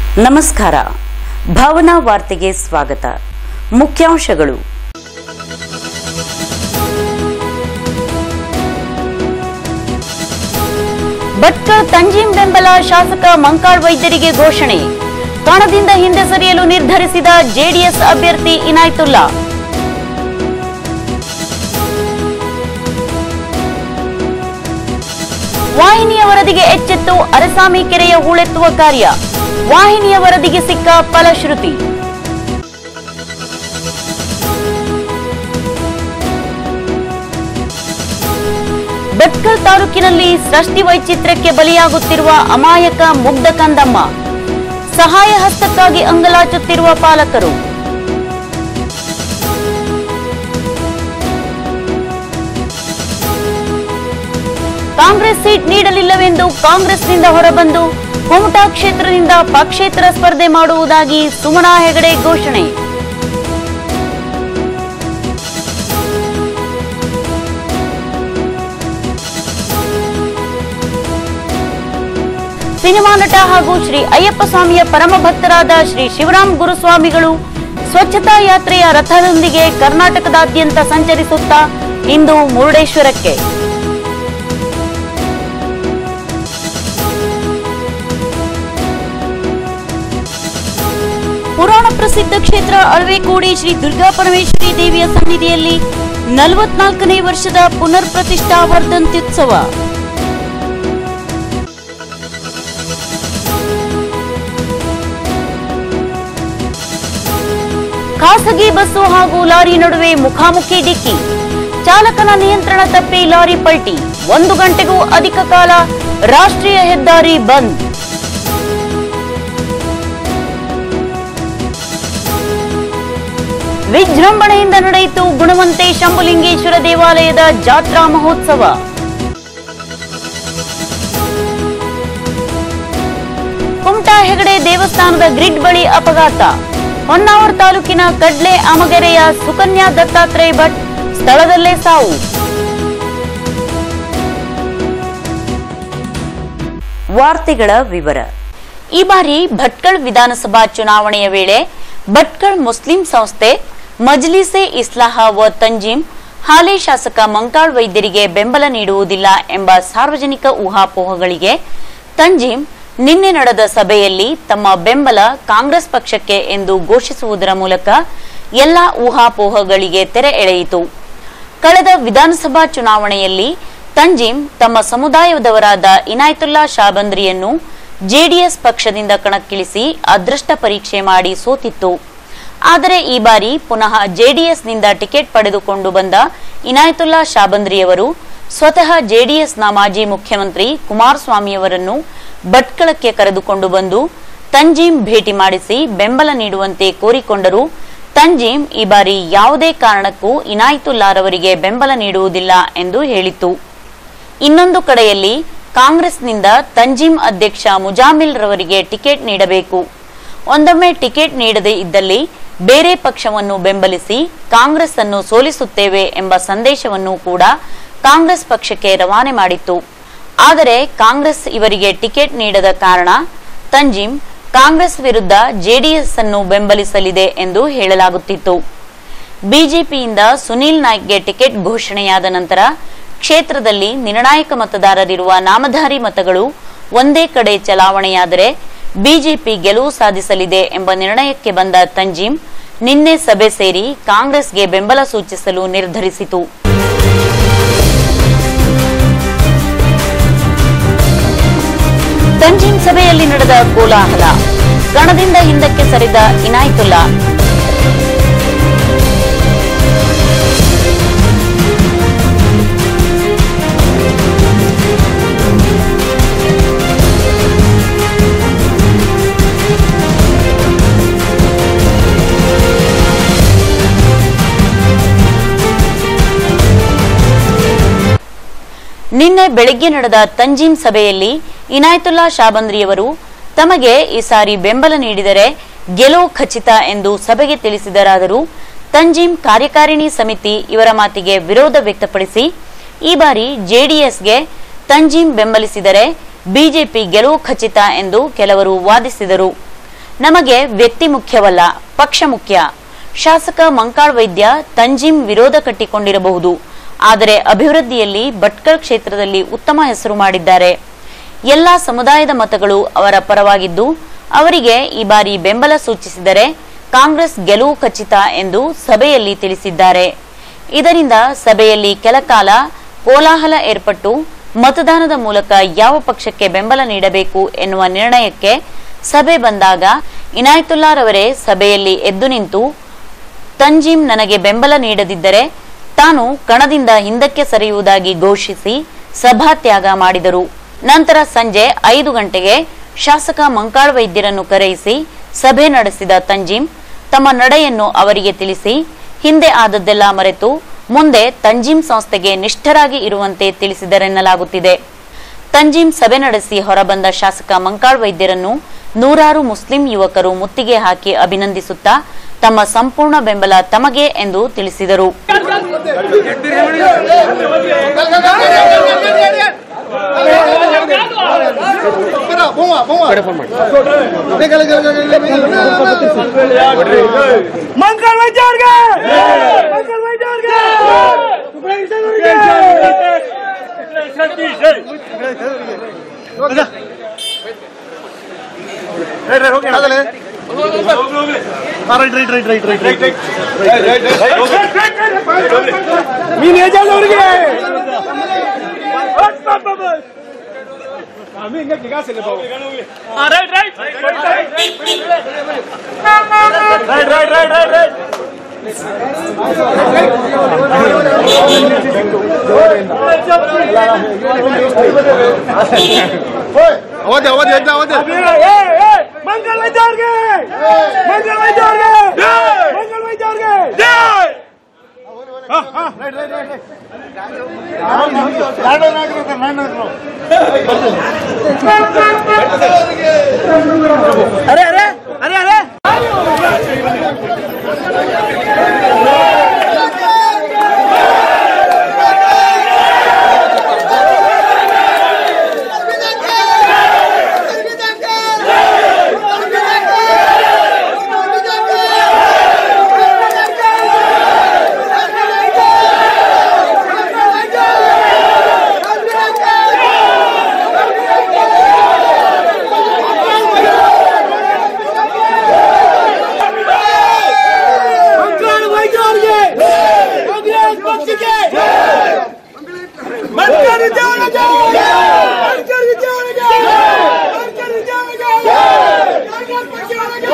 ನಮಸ್ಕಾರ ಭಾವನಾ ವಾರ್ತೆಗೆ ಸ್ವಾಗತ ಮುಖ್ಯಾಂಶಗಳು ಭಟ್ಕಳ ತಂಜೀಂ ಬೆಂಬಲ ಶಾಸಕ ಮಂಕಾಳ್ ವೈದ್ಯರಿಗೆ ಘೋಷಣೆ ಕಣದಿಂದ ಹಿಂದೆ ಸರಿಯಲು ನಿರ್ಧರಿಸಿದ ಜೆಡಿಎಸ್ ಅಭ್ಯರ್ಥಿ ಇನಾಯ್ತುಲ್ಲಾ ವಾಹಿನಿಯ ವರದಿಗೆ ಎಚ್ಚೆತ್ತು ಅರಸಾಮಿ ಕೆರೆಯ ಹೂಳೆತ್ತುವ ಕಾರ್ಯ ವಾಹಿನಿಯ ವರದಿಗೆ ಸಿಕ್ಕ ಫಲಶ್ರುತಿ ಭಟ್ಕಲ್ ತಾಲೂಕಿನಲ್ಲಿ ಸೃಷ್ಟಿ ವೈಚಿತ್ರ್ಯಕ್ಕೆ ಬಲಿಯಾಗುತ್ತಿರುವ ಅಮಾಯಕ ಮುಗ್ಧ ಕಂದಮ್ಮ ಸಹಾಯ ಹಸ್ತಕ್ಕಾಗಿ ಅಂಗಲಾಚುತ್ತಿರುವ ಪಾಲಕರು ಕಾಂಗ್ರೆಸ್ ಸೀಟ್ ನೀಡಲಿಲ್ಲವೆಂದು ಕಾಂಗ್ರೆಸ್ನಿಂದ ಹೊರಬಂದು ಕುಮಟಾ ಕ್ಷೇತ್ರದಿಂದ ಪಕ್ಷೇತರ ಸ್ಪರ್ಧೆ ಮಾಡುವುದಾಗಿ ಸುಮನಾ ಹೆಗಡೆ ಘೋಷಣೆ ಸಿನಿಮಾ ನಟ ಹಾಗೂ ಶ್ರೀ ಅಯ್ಯಪ್ಪ ಸ್ವಾಮಿಯ ಪರಮ ಭಕ್ತರಾದ ಶ್ರೀ ಶಿವರಾಮ್ ಗುರುಸ್ವಾಮಿಗಳು ಸ್ವಚ್ಛತಾ ಯಾತ್ರೆಯ ರಥದೊಂದಿಗೆ ಕರ್ನಾಟಕದಾದ್ಯಂತ ಸಂಚರಿಸುತ್ತಾ ಇಂದು ಮುರುಡೇಶ್ವರಕ್ಕೆ ಪುರಾಣ ಪ್ರಸಿದ್ಧ ಕ್ಷೇತ್ರ ಅಳವೆಕೋಡಿ ಶ್ರೀ ದುರ್ಗಾ ಪರಮೇಶ್ವರಿ ದೇವಿಯ ಸನ್ನಿಧಿಯಲ್ಲಿ ನಲವತ್ನಾಲ್ಕನೇ ವರ್ಷದ ಪುನರ್ ಪ್ರತಿಷ್ಠಾ ವರ್ಧಂತ್ಯುತ್ಸವ ಖಾಸಗಿ ಬಸ್ಸು ಹಾಗೂ ಲಾರಿ ನಡುವೆ ಮುಖಾಮುಖಿ ಡಿಕ್ಕಿ ಚಾಲಕನ ನಿಯಂತ್ರಣ ತಪ್ಪಿ ಲಾರಿ ಪಲ್ಟಿ ಒಂದು ಗಂಟೆಗೂ ಅಧಿಕ ಕಾಲ ರಾಷ್ಟ್ರೀಯ ಹೆದ್ದಾರಿ ಬಂದ್ ವಿಜೃಂಭಣೆಯಿಂದ ನಡೆಯಿತು ಗುಣವಂತೆ ಶಂಭುಲಿಂಗೇಶ್ವರ ದೇವಾಲಯದ ಜಾತ್ರಾ ಮಹೋತ್ಸವ ಕುಮಟಾ ಹೆಗಡೆ ದೇವಸ್ಥಾನದ ಗ್ರಿಡ್ ಬಳಿ ಅಪಘಾತ ಹೊನ್ನಾವರ ತಾಲೂಕಿನ ಕಡ್ಲೆ ಅಮಗೆರೆಯ ಸುಕನ್ಯಾ ದತ್ತಾತ್ರೇಯ ಭಟ್ ಸ್ಥಳದಲ್ಲೇ ಸಾವು ವಾರ್ತೆಗಳ ವಿವರ ಈ ಬಾರಿ ಭಟ್ಕಳ ವಿಧಾನಸಭಾ ಚುನಾವಣೆಯ ವೇಳೆ ಭಟ್ಕಳ ಮುಸ್ಲಿಂ ಸಂಸ್ಥೆ ಮಜ್ಲಿಸೆ ಇಸ್ಲಾಹ ವ ತಂಜೀಂ ಹಾಲಿ ಶಾಸಕ ಮಂಕಾಳ್ ವೈದ್ಯರಿಗೆ ಬೆಂಬಲ ನೀಡುವುದಿಲ್ಲ ಎಂಬ ಸಾರ್ವಜನಿಕ ಊಹಾಪೋಹಗಳಿಗೆ ತಂಜೀಂ ನಿನ್ನೆ ನಡೆದ ಸಭೆಯಲ್ಲಿ ತಮ್ಮ ಬೆಂಬಲ ಕಾಂಗ್ರೆಸ್ ಪಕ್ಷಕ್ಕೆ ಎಂದು ಘೋಷಿಸುವುದರ ಮೂಲಕ ಎಲ್ಲಾ ಊಹಾಪೋಹಗಳಿಗೆ ತೆರೆ ಎಳೆಯಿತು ಕಳೆದ ವಿಧಾನಸಭಾ ಚುನಾವಣೆಯಲ್ಲಿ ತಂಜೀಂ ತಮ್ಮ ಸಮುದಾಯದವರಾದ ಇನಾಯತುಲ್ಲಾ ಶಾಬಂದ್ರಿಯನ್ನು ಜೆಡಿಎಸ್ ಪಕ್ಷದಿಂದ ಕಣಕ್ಕಿಳಿಸಿ ಅದೃಷ್ಟ ಪರೀಕ್ಷೆ ಮಾಡಿ ಸೋತಿತ್ತು ಆದರೆ ಈ ಬಾರಿ ಪುನಃ ಜೆಡಿಎಸ್ನಿಂದ ಟಿಕೆಟ್ ಪಡೆದುಕೊಂಡು ಬಂದ ಇನಾಯತುಲ್ಲಾ ಶಾಬಂದ್ರಿಯವರು ಸ್ವತಃ ಜೆಡಿಎಸ್ನ ಮಾಜಿ ಮುಖ್ಯಮಂತ್ರಿ ಕುಮಾರಸ್ವಾಮಿಯವರನ್ನು ಭಟ್ಕಳಕ್ಕೆ ಕರೆದುಕೊಂಡು ಬಂದು ತಂಜೀಂ ಭೇಟಿ ಮಾಡಿಸಿ ಬೆಂಬಲ ನೀಡುವಂತೆ ಕೋರಿಕೊಂಡರು ತಂಜೀಂ ಈ ಬಾರಿ ಯಾವುದೇ ಕಾರಣಕ್ಕೂ ಇನಾಯತುಲ್ಲಾರವರಿಗೆ ಬೆಂಬಲ ನೀಡುವುದಿಲ್ಲ ಎಂದು ಹೇಳಿತ್ತು ಇನ್ನೊಂದು ಕಡೆಯಲ್ಲಿ ಕಾಂಗ್ರೆಸ್ನಿಂದ ತಂಜೀಂ ಅಧ್ಯಕ್ಷ ಮುಜಾಮಿಲ್ ರವರಿಗೆ ಟಿಕೆಟ್ ನೀಡಬೇಕು ಒಂದೊಮ್ಮೆ ಟಿಕೆಟ್ ನೀಡದೇ ಇದ್ದಲ್ಲಿ ಬೇರೆ ಪಕ್ಷವನ್ನು ಬೆಂಬಲಿಸಿ ಕಾಂಗ್ರೆಸ್ ಅನ್ನು ಸೋಲಿಸುತ್ತೇವೆ ಎಂಬ ಸಂದೇಶವನ್ನು ಕೂಡ ಕಾಂಗ್ರೆಸ್ ಪಕ್ಷಕ್ಕೆ ರವಾನೆ ಮಾಡಿತ್ತು ಆದರೆ ಕಾಂಗ್ರೆಸ್ ಇವರಿಗೆ ಟಿಕೆಟ್ ನೀಡದ ಕಾರಣ ತಂಜೀಂ ಕಾಂಗ್ರೆಸ್ ವಿರುದ್ಧ ಜೆಡಿಎಸ್ ಅನ್ನು ಬೆಂಬಲಿಸಲಿದೆ ಎಂದು ಹೇಳಲಾಗುತ್ತಿತ್ತು ಬಿಜೆಪಿಯಿಂದ ಸುನೀಲ್ ನಾಯ್ಕ್ಗೆ ಟಿಕೆಟ್ ಘೋಷಣೆಯಾದ ನಂತರ ಕ್ಷೇತ್ರದಲ್ಲಿ ನಿರ್ಣಾಯಕ ಮತದಾರರಿರುವ ನಾಮಧಾರಿ ಮತಗಳು ಒಂದೇ ಕಡೆ ಚಲಾವಣೆಯಾದರೆ ಬಿಜೆಪಿ ಗೆಲುವು ಸಾಧಿಸಲಿದೆ ಎಂಬ ನಿರ್ಣಯಕ್ಕೆ ಬಂದ ತಂಜೀಂ ನಿನ್ನೆ ಸಭೆ ಸೇರಿ ಕಾಂಗ್ರೆಸ್ಗೆ ಬೆಂಬಲ ಸೂಚಿಸಲು ನಿರ್ಧರಿಸಿತು ತಂಜೀಂ ಸಭೆಯಲ್ಲಿ ನಡೆದ ಕೋಲಾಹಲ ಕಣದಿಂದ ಹಿಂದಕ್ಕೆ ಸರಿದ ಇನಾಯ್ತುಲ್ಲಾ ನಿನ್ನೆ ಬೆಳಗ್ಗೆ ನಡೆದ ತಂಜೀಂ ಸಭೆಯಲ್ಲಿ ಇನಾಯತುಲ್ಲಾ ಶಾಬಂದ್ರಿಯವರು ತಮಗೆ ಈ ಸಾರಿ ಬೆಂಬಲ ನೀಡಿದರೆ ಗೆಲುವು ಖಚಿತ ಎಂದು ಸಭೆಗೆ ತಿಳಿಸಿದರಾದರೂ ತಂಜೀಂ ಕಾರ್ಯಕಾರಿಣಿ ಸಮಿತಿ ಇವರ ಮಾತಿಗೆ ವಿರೋಧ ವ್ಯಕ್ತಪಡಿಸಿ ಈ ಬಾರಿ ಜೆಡಿಎಸ್ಗೆ ತಂಜೀಂ ಬೆಂಬಲಿಸಿದರೆ ಬಿಜೆಪಿ ಗೆಲುವು ಖಚಿತ ಎಂದು ಕೆಲವರು ವಾದಿಸಿದರು ನಮಗೆ ವ್ಯಕ್ತಿ ಮುಖ್ಯವಲ್ಲ ಪಕ್ಷ ಮುಖ್ಯ ಶಾಸಕ ಮಂಕಾಳ್ ವೈದ್ಯ ತಂಜೀಮ್ ವಿರೋಧ ಕಟ್ಟಿಕೊಂಡಿರಬಹುದು ಆದರೆ ಅಭಿವೃದ್ಧಿಯಲ್ಲಿ ಭಟ್ಕಳ ಕ್ಷೇತ್ರದಲ್ಲಿ ಉತ್ತಮ ಹೆಸರು ಮಾಡಿದ್ದಾರೆ ಎಲ್ಲಾ ಸಮುದಾಯದ ಮತಗಳು ಅವರ ಪರವಾಗಿದ್ದು ಅವರಿಗೆ ಈ ಬಾರಿ ಬೆಂಬಲ ಸೂಚಿಸಿದರೆ ಕಾಂಗ್ರೆಸ್ ಗೆಲುವು ಖಚಿತ ಎಂದು ಸಭೆಯಲ್ಲಿ ತಿಳಿಸಿದ್ದಾರೆ ಇದರಿಂದ ಸಭೆಯಲ್ಲಿ ಕೆಲಕಾಲ ಕೋಲಾಹಲ ಏರ್ಪಟ್ಟು ಮತದಾನದ ಮೂಲಕ ಯಾವ ಪಕ್ಷಕ್ಕೆ ಬೆಂಬಲ ನೀಡಬೇಕು ಎನ್ನುವ ನಿರ್ಣಯಕ್ಕೆ ಸಭೆ ಬಂದಾಗ ಇನಾಯತುಲ್ಲಾರವರೇ ಸಭೆಯಲ್ಲಿ ಎದ್ದು ನಿಂತು ತಂಜೀಮ್ ನನಗೆ ಬೆಂಬಲ ನೀಡದಿದ್ದರೆ ತಾನು ಕಣದಿಂದ ಹಿಂದಕ್ಕೆ ಸರಿಯುವುದಾಗಿ ಘೋಷಿಸಿ ಸಭಾತ್ಯಾಗ ಮಾಡಿದರು ನಂತರ ಸಂಜೆ ಐದು ಗಂಟೆಗೆ ಶಾಸಕ ಮಂಕಾಳ್ ವೈದ್ಯರನ್ನು ಕರೆಯಿಸಿ ಸಭೆ ನಡೆಸಿದ ತಂಜೀಮ್ ತಮ್ಮ ನಡೆಯನ್ನು ಅವರಿಗೆ ತಿಳಿಸಿ ಹಿಂದೆ ಆದದ್ದೆಲ್ಲ ಮರೆತು ಮುಂದೆ ತಂಜೀಮ್ ಸಂಸ್ಥೆಗೆ ನಿಷ್ಠರಾಗಿ ಇರುವಂತೆ ತಿಳಿಸಿದರೆನ್ನಲಾಗುತ್ತಿದೆ ತಂಜೀಮ್ ಸಭೆ ನಡೆಸಿ ಹೊರಬಂದ ಶಾಸಕ ಮಂಕಾಳ್ ವೈದ್ಯರನ್ನು ನೂರಾರು ಮುಸ್ಲಿಂ ಯುವಕರು ಮುತ್ತಿಗೆ ಹಾಕಿ ಅಭಿನಂದಿಸುತ್ತಾ ತಮ್ಮ ಸಂಪೂರ್ಣ ಬೆಂಬಲ ತಮಗೆ ಎಂದು ತಿಳಿಸಿದರು ಮಂಕಲ್ ವೈದ್ಯರ್ಗೆ ಮಂಕಲ್ ವೈದ್ಯರ್ಗೆ ಮೀನ್ ಏಜಾದವ್ರಿಗೆ ಅವಧಿ ಅವಧಿ ಎದ್ದ ಅವಧಿ ಮಂಗಲ್ ವೈದ್ಯರ್ಗೆ ಮಂಗಲ್ ವೈದ್ಯರ್ಗೆ ಮಂಗಲ್ ವೈದ್ಯರ್ಗೆ ಅರೆ ಅರೆ ಅರೆ ಅರೆ ಮಂಗಲ್ ವೈದ್ಯರ್ಗೆ ಕಾಂಗ್ರೆಸ್ ಪಕ್ಷಕ್ಕೆ ಮಂಗಲ್ ವಿದ್ಯಾವರಿಗೆ ಮಂಗಲ್ ವಿದ್ಯಾವರಿಗೆ ಮಂಗಲ್ ವಿದ್ಯಾವರಿಗೆ ಕಾಂಗ್ರೆಸ್ ಪಕ್ಷಕ್ಕೆ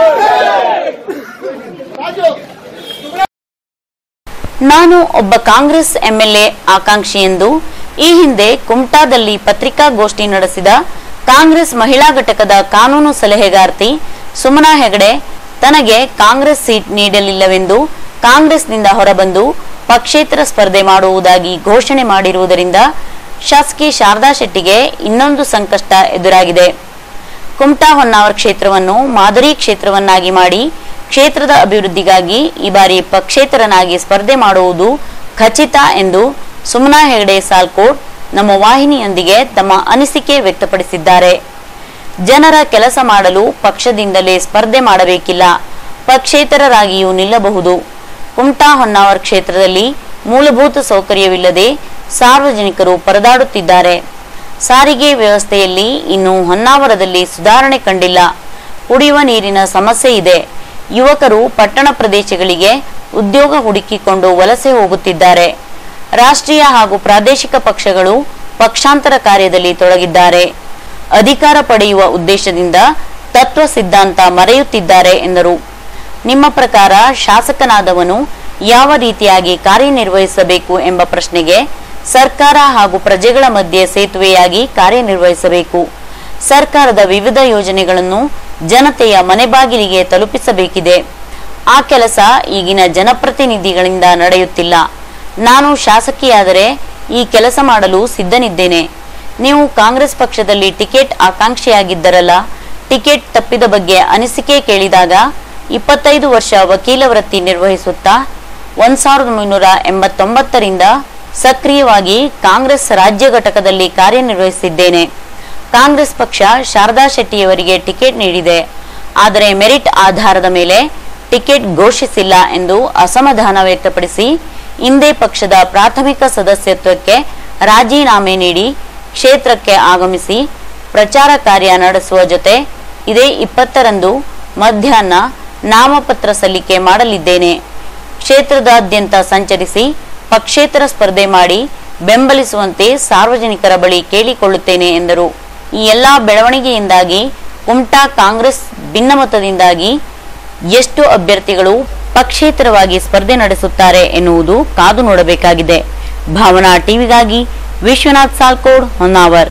ನಾನು ಒಬ್ಬ ಕಾಂಗ್ರೆಸ್ ಎಂಎಲ್ಎ ಆಕಾಂಕ್ಷಿ ಎಂದು ಈ ಹಿಂದೆ ಕುಮಟಾದಲ್ಲಿ ಪತ್ರಿಕಾಗೋಷ್ಠಿ ನಡೆಸಿದ ಕಾಂಗ್ರೆಸ್ ಮಹಿಳಾ ಘಟಕದ ಕಾನೂನು ಸಲಹೆಗಾರ್ತಿ ಸುಮನಾ ಹೆಗಡೆ ತನಗೆ ಕಾಂಗ್ರೆಸ್ ಸೀಟ್ ನೀಡಲಿಲ್ಲವೆಂದು ಕಾಂಗ್ರೆಸ್ನಿಂದ ಹೊರಬಂದು ಪಕ್ಷೇತರ ಸ್ಪರ್ಧೆ ಮಾಡುವುದಾಗಿ ಘೋಷಣೆ ಮಾಡಿರುವುದರಿಂದ ಶಾಸಕಿ ಶಾರದಾ ಶೆಟ್ಟಿಗೆ ಇನ್ನೊಂದು ಸಂಕಷ್ಟ ಎದುರಾಗಿದೆ ಕುಮಟಾ ಹೊನ್ನಾವರ ಕ್ಷೇತ್ರವನ್ನು ಮಾದರಿ ಕ್ಷೇತ್ರವನ್ನಾಗಿ ಮಾಡಿ ಕ್ಷೇತ್ರದ ಅಭಿವೃದ್ಧಿಗಾಗಿ ಈ ಬಾರಿ ಪಕ್ಷೇತರನಾಗಿ ಸ್ಪರ್ಧೆ ಮಾಡುವುದು ಖಚಿತ ಎಂದು ಸುಮನಾ ಹೆಗಡೆ ಸಾಲ್ಕೋಟ್ ನಮ್ಮ ವಾಹಿನಿಯೊಂದಿಗೆ ತಮ್ಮ ಅನಿಸಿಕೆ ವ್ಯಕ್ತಪಡಿಸಿದ್ದಾರೆ ಜನರ ಕೆಲಸ ಮಾಡಲು ಪಕ್ಷದಿಂದಲೇ ಸ್ಪರ್ಧೆ ಮಾಡಬೇಕಿಲ್ಲ ಪಕ್ಷೇತರರಾಗಿಯೂ ನಿಲ್ಲಬಹುದು ಕುಮಟಾ ಹೊನ್ನಾವರ ಕ್ಷೇತ್ರದಲ್ಲಿ ಮೂಲಭೂತ ಸೌಕರ್ಯವಿಲ್ಲದೆ ಸಾರ್ವಜನಿಕರು ಪರದಾಡುತ್ತಿದ್ದಾರೆ ಸಾರಿಗೆ ವ್ಯವಸ್ಥೆಯಲ್ಲಿ ಇನ್ನು ಹೊನ್ನಾವರದಲ್ಲಿ ಸುಧಾರಣೆ ಕಂಡಿಲ್ಲ ಕುಡಿಯುವ ನೀರಿನ ಸಮಸ್ಯೆ ಇದೆ ಯುವಕರು ಪಟ್ಟಣ ಪ್ರದೇಶಗಳಿಗೆ ಉದ್ಯೋಗ ಹುಡುಕಿಕೊಂಡು ವಲಸೆ ಹೋಗುತ್ತಿದ್ದಾರೆ ರಾಷ್ಟ್ರೀಯ ಹಾಗೂ ಪ್ರಾದೇಶಿಕ ಪಕ್ಷಗಳು ಪಕ್ಷಾಂತರ ಕಾರ್ಯದಲ್ಲಿ ತೊಡಗಿದ್ದಾರೆ ಅಧಿಕಾರ ಪಡೆಯುವ ಉದ್ದೇಶದಿಂದ ತತ್ವ ಸಿದ್ಧಾಂತ ಮರೆಯುತ್ತಿದ್ದಾರೆ ಎಂದರು ನಿಮ್ಮ ಪ್ರಕಾರ ಶಾಸಕನಾದವನು ಯಾವ ರೀತಿಯಾಗಿ ಕಾರ್ಯನಿರ್ವಹಿಸಬೇಕು ಎಂಬ ಪ್ರಶ್ನೆಗೆ ಸರ್ಕಾರ ಹಾಗೂ ಪ್ರಜೆಗಳ ಮಧ್ಯೆ ಸೇತುವೆಯಾಗಿ ಕಾರ್ಯನಿರ್ವಹಿಸಬೇಕು ಸರ್ಕಾರದ ವಿವಿಧ ಯೋಜನೆಗಳನ್ನು ಜನತೆಯ ಮನೆ ಬಾಗಿಲಿಗೆ ತಲುಪಿಸಬೇಕಿದೆ ಆ ಕೆಲಸ ಈಗಿನ ಜನಪ್ರತಿನಿಧಿಗಳಿಂದ ನಡೆಯುತ್ತಿಲ್ಲ ನಾನು ಶಾಸಕಿಯಾದರೆ ಈ ಕೆಲಸ ಮಾಡಲು ಸಿದ್ಧನಿದ್ದೇನೆ ನೀವು ಕಾಂಗ್ರೆಸ್ ಪಕ್ಷದಲ್ಲಿ ಟಿಕೆಟ್ ಆಕಾಂಕ್ಷಿಯಾಗಿದ್ದರಲ್ಲ ಟಿಕೆಟ್ ತಪ್ಪಿದ ಬಗ್ಗೆ ಅನಿಸಿಕೆ ಕೇಳಿದಾಗ ಇಪ್ಪತ್ತೈದು ವರ್ಷ ವಕೀಲ ವೃತ್ತಿ ನಿರ್ವಹಿಸುತ್ತಾ ಒಂದ್ ಸಾವಿರದ ಒಂಬೈನೂರ ಎಂಬತ್ತೊಂಬತ್ತರಿಂದ ಸಕ್ರಿಯವಾಗಿ ಕಾಂಗ್ರೆಸ್ ರಾಜ್ಯ ಘಟಕದಲ್ಲಿ ಕಾರ್ಯನಿರ್ವಹಿಸಿದ್ದೇನೆ ಕಾಂಗ್ರೆಸ್ ಪಕ್ಷ ಶಾರದಾ ಶೆಟ್ಟಿಯವರಿಗೆ ಟಿಕೆಟ್ ನೀಡಿದೆ ಆದರೆ ಮೆರಿಟ್ ಆಧಾರದ ಮೇಲೆ ಟಿಕೆಟ್ ಘೋಷಿಸಿಲ್ಲ ಎಂದು ಅಸಮಾಧಾನ ವ್ಯಕ್ತಪಡಿಸಿ ಇಂದೇ ಪಕ್ಷದ ಪ್ರಾಥಮಿಕ ಸದಸ್ಯತ್ವಕ್ಕೆ ರಾಜೀನಾಮೆ ನೀಡಿ ಕ್ಷೇತ್ರಕ್ಕೆ ಆಗಮಿಸಿ ಪ್ರಚಾರ ಕಾರ್ಯ ನಡೆಸುವ ಜೊತೆ ಇದೇ ಇಪ್ಪತ್ತರಂದು ಮಧ್ಯಾಹ್ನ ನಾಮಪತ್ರ ಸಲ್ಲಿಕೆ ಮಾಡಲಿದ್ದೇನೆ ಕ್ಷೇತ್ರದಾದ್ಯಂತ ಸಂಚರಿಸಿ ಪಕ್ಷೇತರ ಸ್ಪರ್ಧೆ ಮಾಡಿ ಬೆಂಬಲಿಸುವಂತೆ ಸಾರ್ವಜನಿಕರ ಬಳಿ ಕೇಳಿಕೊಳ್ಳುತ್ತೇನೆ ಎಂದರು ಈ ಎಲ್ಲಾ ಬೆಳವಣಿಗೆಯಿಂದಾಗಿ ಕುಮಟಾ ಕಾಂಗ್ರೆಸ್ ಭಿನ್ನಮತದಿಂದಾಗಿ ಎಷ್ಟು ಅಭ್ಯರ್ಥಿಗಳು ಪಕ್ಷೇತರವಾಗಿ ಸ್ಪರ್ಧೆ ನಡೆಸುತ್ತಾರೆ ಎನ್ನುವುದು ಕಾದು ನೋಡಬೇಕಾಗಿದೆ ಭಾವನಾ ಟಿವಿಗಾಗಿ ವಿಶ್ವನಾಥ್ ಸಾಲ್ಕೋಡ್ ಹೊನ್ನಾವರ್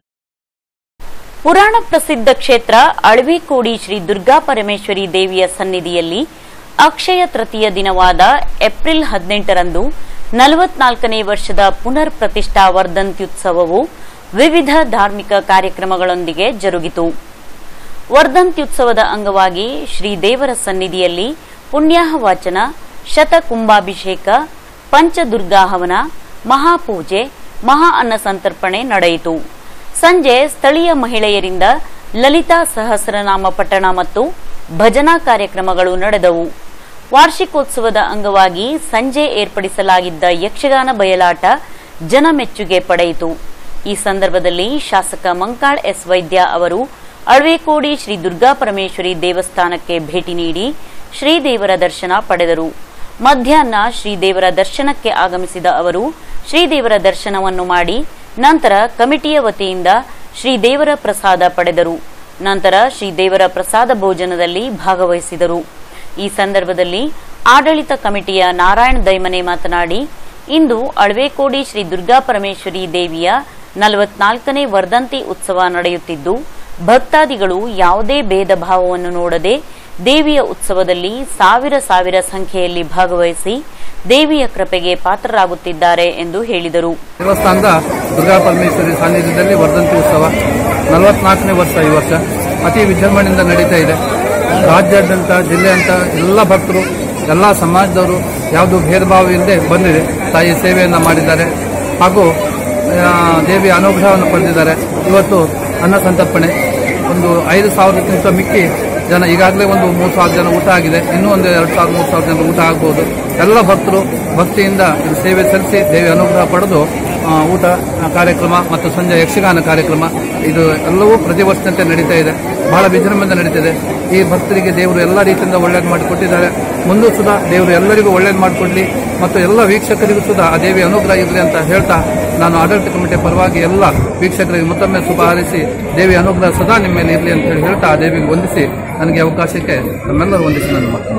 ಪುರಾಣ ಪ್ರಸಿದ್ಧ ಕ್ಷೇತ್ರ ಅಳವಿಕೋಡಿ ಶ್ರೀ ದುರ್ಗಾ ಪರಮೇಶ್ವರಿ ದೇವಿಯ ಸನ್ನಿಧಿಯಲ್ಲಿ ಅಕ್ಷಯ ತೃತೀಯ ದಿನವಾದ ಏಪ್ರಿಲ್ ಹದಿನೆಂಟರಂದು ನಲವತ್ನಾಲ್ಕನೇ ವರ್ಷದ ಪುನರ್ ಪ್ರತಿಷ್ಠಾ ವರ್ಧಂತ್ಯುತ್ಸವವು ವಿವಿಧ ಧಾರ್ಮಿಕ ಕಾರ್ಯಕ್ರಮಗಳೊಂದಿಗೆ ಜರುಗಿತು ವರ್ಧಂತ್ಯುತ್ಸವದ ಅಂಗವಾಗಿ ಶ್ರೀ ದೇವರ ಸನ್ನಿಧಿಯಲ್ಲಿ ಪುಣ್ಯಾಹ ವಾಚನ ಶತಕುಂಭಾಭಿಷೇಕ ಪಂಚದುರ್ಗಾಹವನ ಮಹಾಪೂಜೆ ಮಹಾ ಅನ್ನ ಸಂತರ್ಪಣೆ ನಡೆಯಿತು ಸಂಜೆ ಸ್ಥಳೀಯ ಮಹಿಳೆಯರಿಂದ ಲಲಿತಾ ಸಹಸ್ರನಾಮ ಪಠಣ ಮತ್ತು ಭಜನಾ ಕಾರ್ಯಕ್ರಮಗಳು ನಡೆದವು ವಾರ್ಷಿಕೋತ್ಸವದ ಅಂಗವಾಗಿ ಸಂಜೆ ಏರ್ಪಡಿಸಲಾಗಿದ್ದ ಯಕ್ಷಗಾನ ಬಯಲಾಟ ಜನಮೆಚ್ಚುಗೆ ಪಡೆಯಿತು ಈ ಸಂದರ್ಭದಲ್ಲಿ ಶಾಸಕ ಮಂಕಾಳ್ ಎಸ್ ವೈದ್ಯ ಅವರು ಅಳ್ವೇಕೋಡಿ ಶ್ರೀ ದುರ್ಗಾ ಪರಮೇಶ್ವರಿ ದೇವಸ್ಥಾನಕ್ಕೆ ಭೇಟಿ ನೀಡಿ ಶ್ರೀದೇವರ ದರ್ಶನ ಪಡೆದರು ಮಧ್ಯಾಹ್ನ ಶ್ರೀದೇವರ ದರ್ಶನಕ್ಕೆ ಆಗಮಿಸಿದ ಅವರು ಶ್ರೀದೇವರ ದರ್ಶನವನ್ನು ಮಾಡಿ ನಂತರ ಕಮಿಟಿಯ ವತಿಯಿಂದ ಶ್ರೀದೇವರ ಪ್ರಸಾದ ಪಡೆದರು ನಂತರ ಶ್ರೀದೇವರ ಪ್ರಸಾದ ಭೋಜನದಲ್ಲಿ ಭಾಗವಹಿಸಿದರು ಈ ಸಂದರ್ಭದಲ್ಲಿ ಆಡಳಿತ ಕಮಿಟಿಯ ನಾರಾಯಣ ದೈಮನೆ ಮಾತನಾಡಿ ಇಂದು ಅಳ್ವೇಕೋಡಿ ಶ್ರೀ ದುರ್ಗಾ ಪರಮೇಶ್ವರಿ ದೇವಿಯ ನಲವತ್ನಾಲ್ಕನೇ ವರ್ಧಂತಿ ಉತ್ಸವ ನಡೆಯುತ್ತಿದ್ದು ಭಕ್ತಾದಿಗಳು ಯಾವುದೇ ಭೇದ ಭಾವವನ್ನು ನೋಡದೆ ದೇವಿಯ ಉತ್ಸವದಲ್ಲಿ ಸಾವಿರ ಸಾವಿರ ಸಂಖ್ಯೆಯಲ್ಲಿ ಭಾಗವಹಿಸಿ ದೇವಿಯ ಕೃಪೆಗೆ ಪಾತ್ರರಾಗುತ್ತಿದ್ದಾರೆ ಎಂದು ಹೇಳಿದರು ದೇವಸ್ಥಾನದ ದುರ್ಗಾ ಪರಮೇಶ್ವರಿ ಸಾನ್ನಿಧ್ಯದಲ್ಲಿ ವರ್ಧಂತಿ ಉತ್ಸವ ನಲವತ್ನಾಲ್ಕನೇ ವರ್ಷ ಈ ವರ್ಷ ಅತಿ ವಿಜೃಂಭಣೆಯಿಂದ ನಡೀತಾ ಇದೆ ರಾಜ್ಯಾದ್ಯಂತ ಜಿಲ್ಲೆಯಂತ ಎಲ್ಲ ಭಕ್ತರು ಎಲ್ಲ ಸಮಾಜದವರು ಯಾವುದು ಭೇದ ಭಾವ ಇಲ್ಲದೆ ಬಂದಿದೆ ತಾಯಿ ಸೇವೆಯನ್ನು ಮಾಡಿದ್ದಾರೆ ಹಾಗೂ ಆ, ದೇವಿಯ ಅನುಗ್ರಹವನ್ನು ಪಡೆದಿದ್ದಾರೆ ಇವತ್ತು ಅನ್ನ ಸಂತರ್ಪಣೆ ಒಂದು ಐದು ಸಾವಿರಕ್ಕಿಂತ ಮಿಕ್ಕಿ ಜನ ಈಗಾಗಲೇ ಒಂದು ಮೂರು ಸಾವಿರ ಜನ ಊಟ ಆಗಿದೆ ಇನ್ನೂ ಒಂದು ಎರಡು ಸಾವಿರ ಮೂರು ಸಾವಿರ ಜನ ಊಟ ಆಗ್ಬೋದು ಎಲ್ಲ ಭಕ್ತರು ಭಕ್ತಿಯಿಂದ ಇದು ಸೇವೆ ಸಲ್ಲಿಸಿ ದೇವಿ ಅನುಗ್ರಹ ಪಡೆದು ಆ, ಊಟ ಆ, ಕಾರ್ಯಕ್ರಮ ಮತ್ತು ಸಂಜೆ ಯಕ್ಷಗಾನ ಕಾರ್ಯಕ್ರಮ ಇದು ಎಲ್ಲವೂ ಪ್ರತಿ ವರ್ಷದಂತೆ ನಡೀತಾ ಇದೆ ಬಹಳ ವಿಜೃಂಭಣೆ ನಡೀತಿದೆ ಈ ಭಕ್ತರಿಗೆ ದೇವರು ಎಲ್ಲ ರೀತಿಯಿಂದ ಒಳ್ಳೇದು ಮಾಡಿಕೊಟ್ಟಿದ್ದಾರೆ ಮುಂದೂ ಸುಧಾ ದೇವರು ಎಲ್ಲರಿಗೂ ಒಳ್ಳೇದು ಮಾಡಿಕೊಡ್ಲಿ ಮತ್ತು ಎಲ್ಲ ವೀಕ್ಷಕರಿಗೂ ಸುಧಾ ಆ ದೇವಿ ಅನುಗ್ರಹ ಇರಲಿ ಅಂತ ಹೇಳ್ತಾ ನಾನು ಆಡಳಿತ ಕಮಿಟಿ ಪರವಾಗಿ ಎಲ್ಲ ವೀಕ್ಷಕರಿಗೆ ಮತ್ತೊಮ್ಮೆ ಶುಭ ಹಾರೈಸಿ ದೇವಿ ಅನುಗ್ರಹ ಸದಾ ನಿಮ್ಮ ಮೇಲೆ ಇರಲಿ ಅಂತ ಹೇಳಿ ಹೇಳ್ತಾ ಆ ದೇವಿಗೆ ವಂದಿಸಿ ನನಗೆ ಅವಕಾಶಕ್ಕೆ ನಮ್ಮೆಲ್ಲರೂ ವಂದಿಸಿ ನನ್ನ ಮಾತು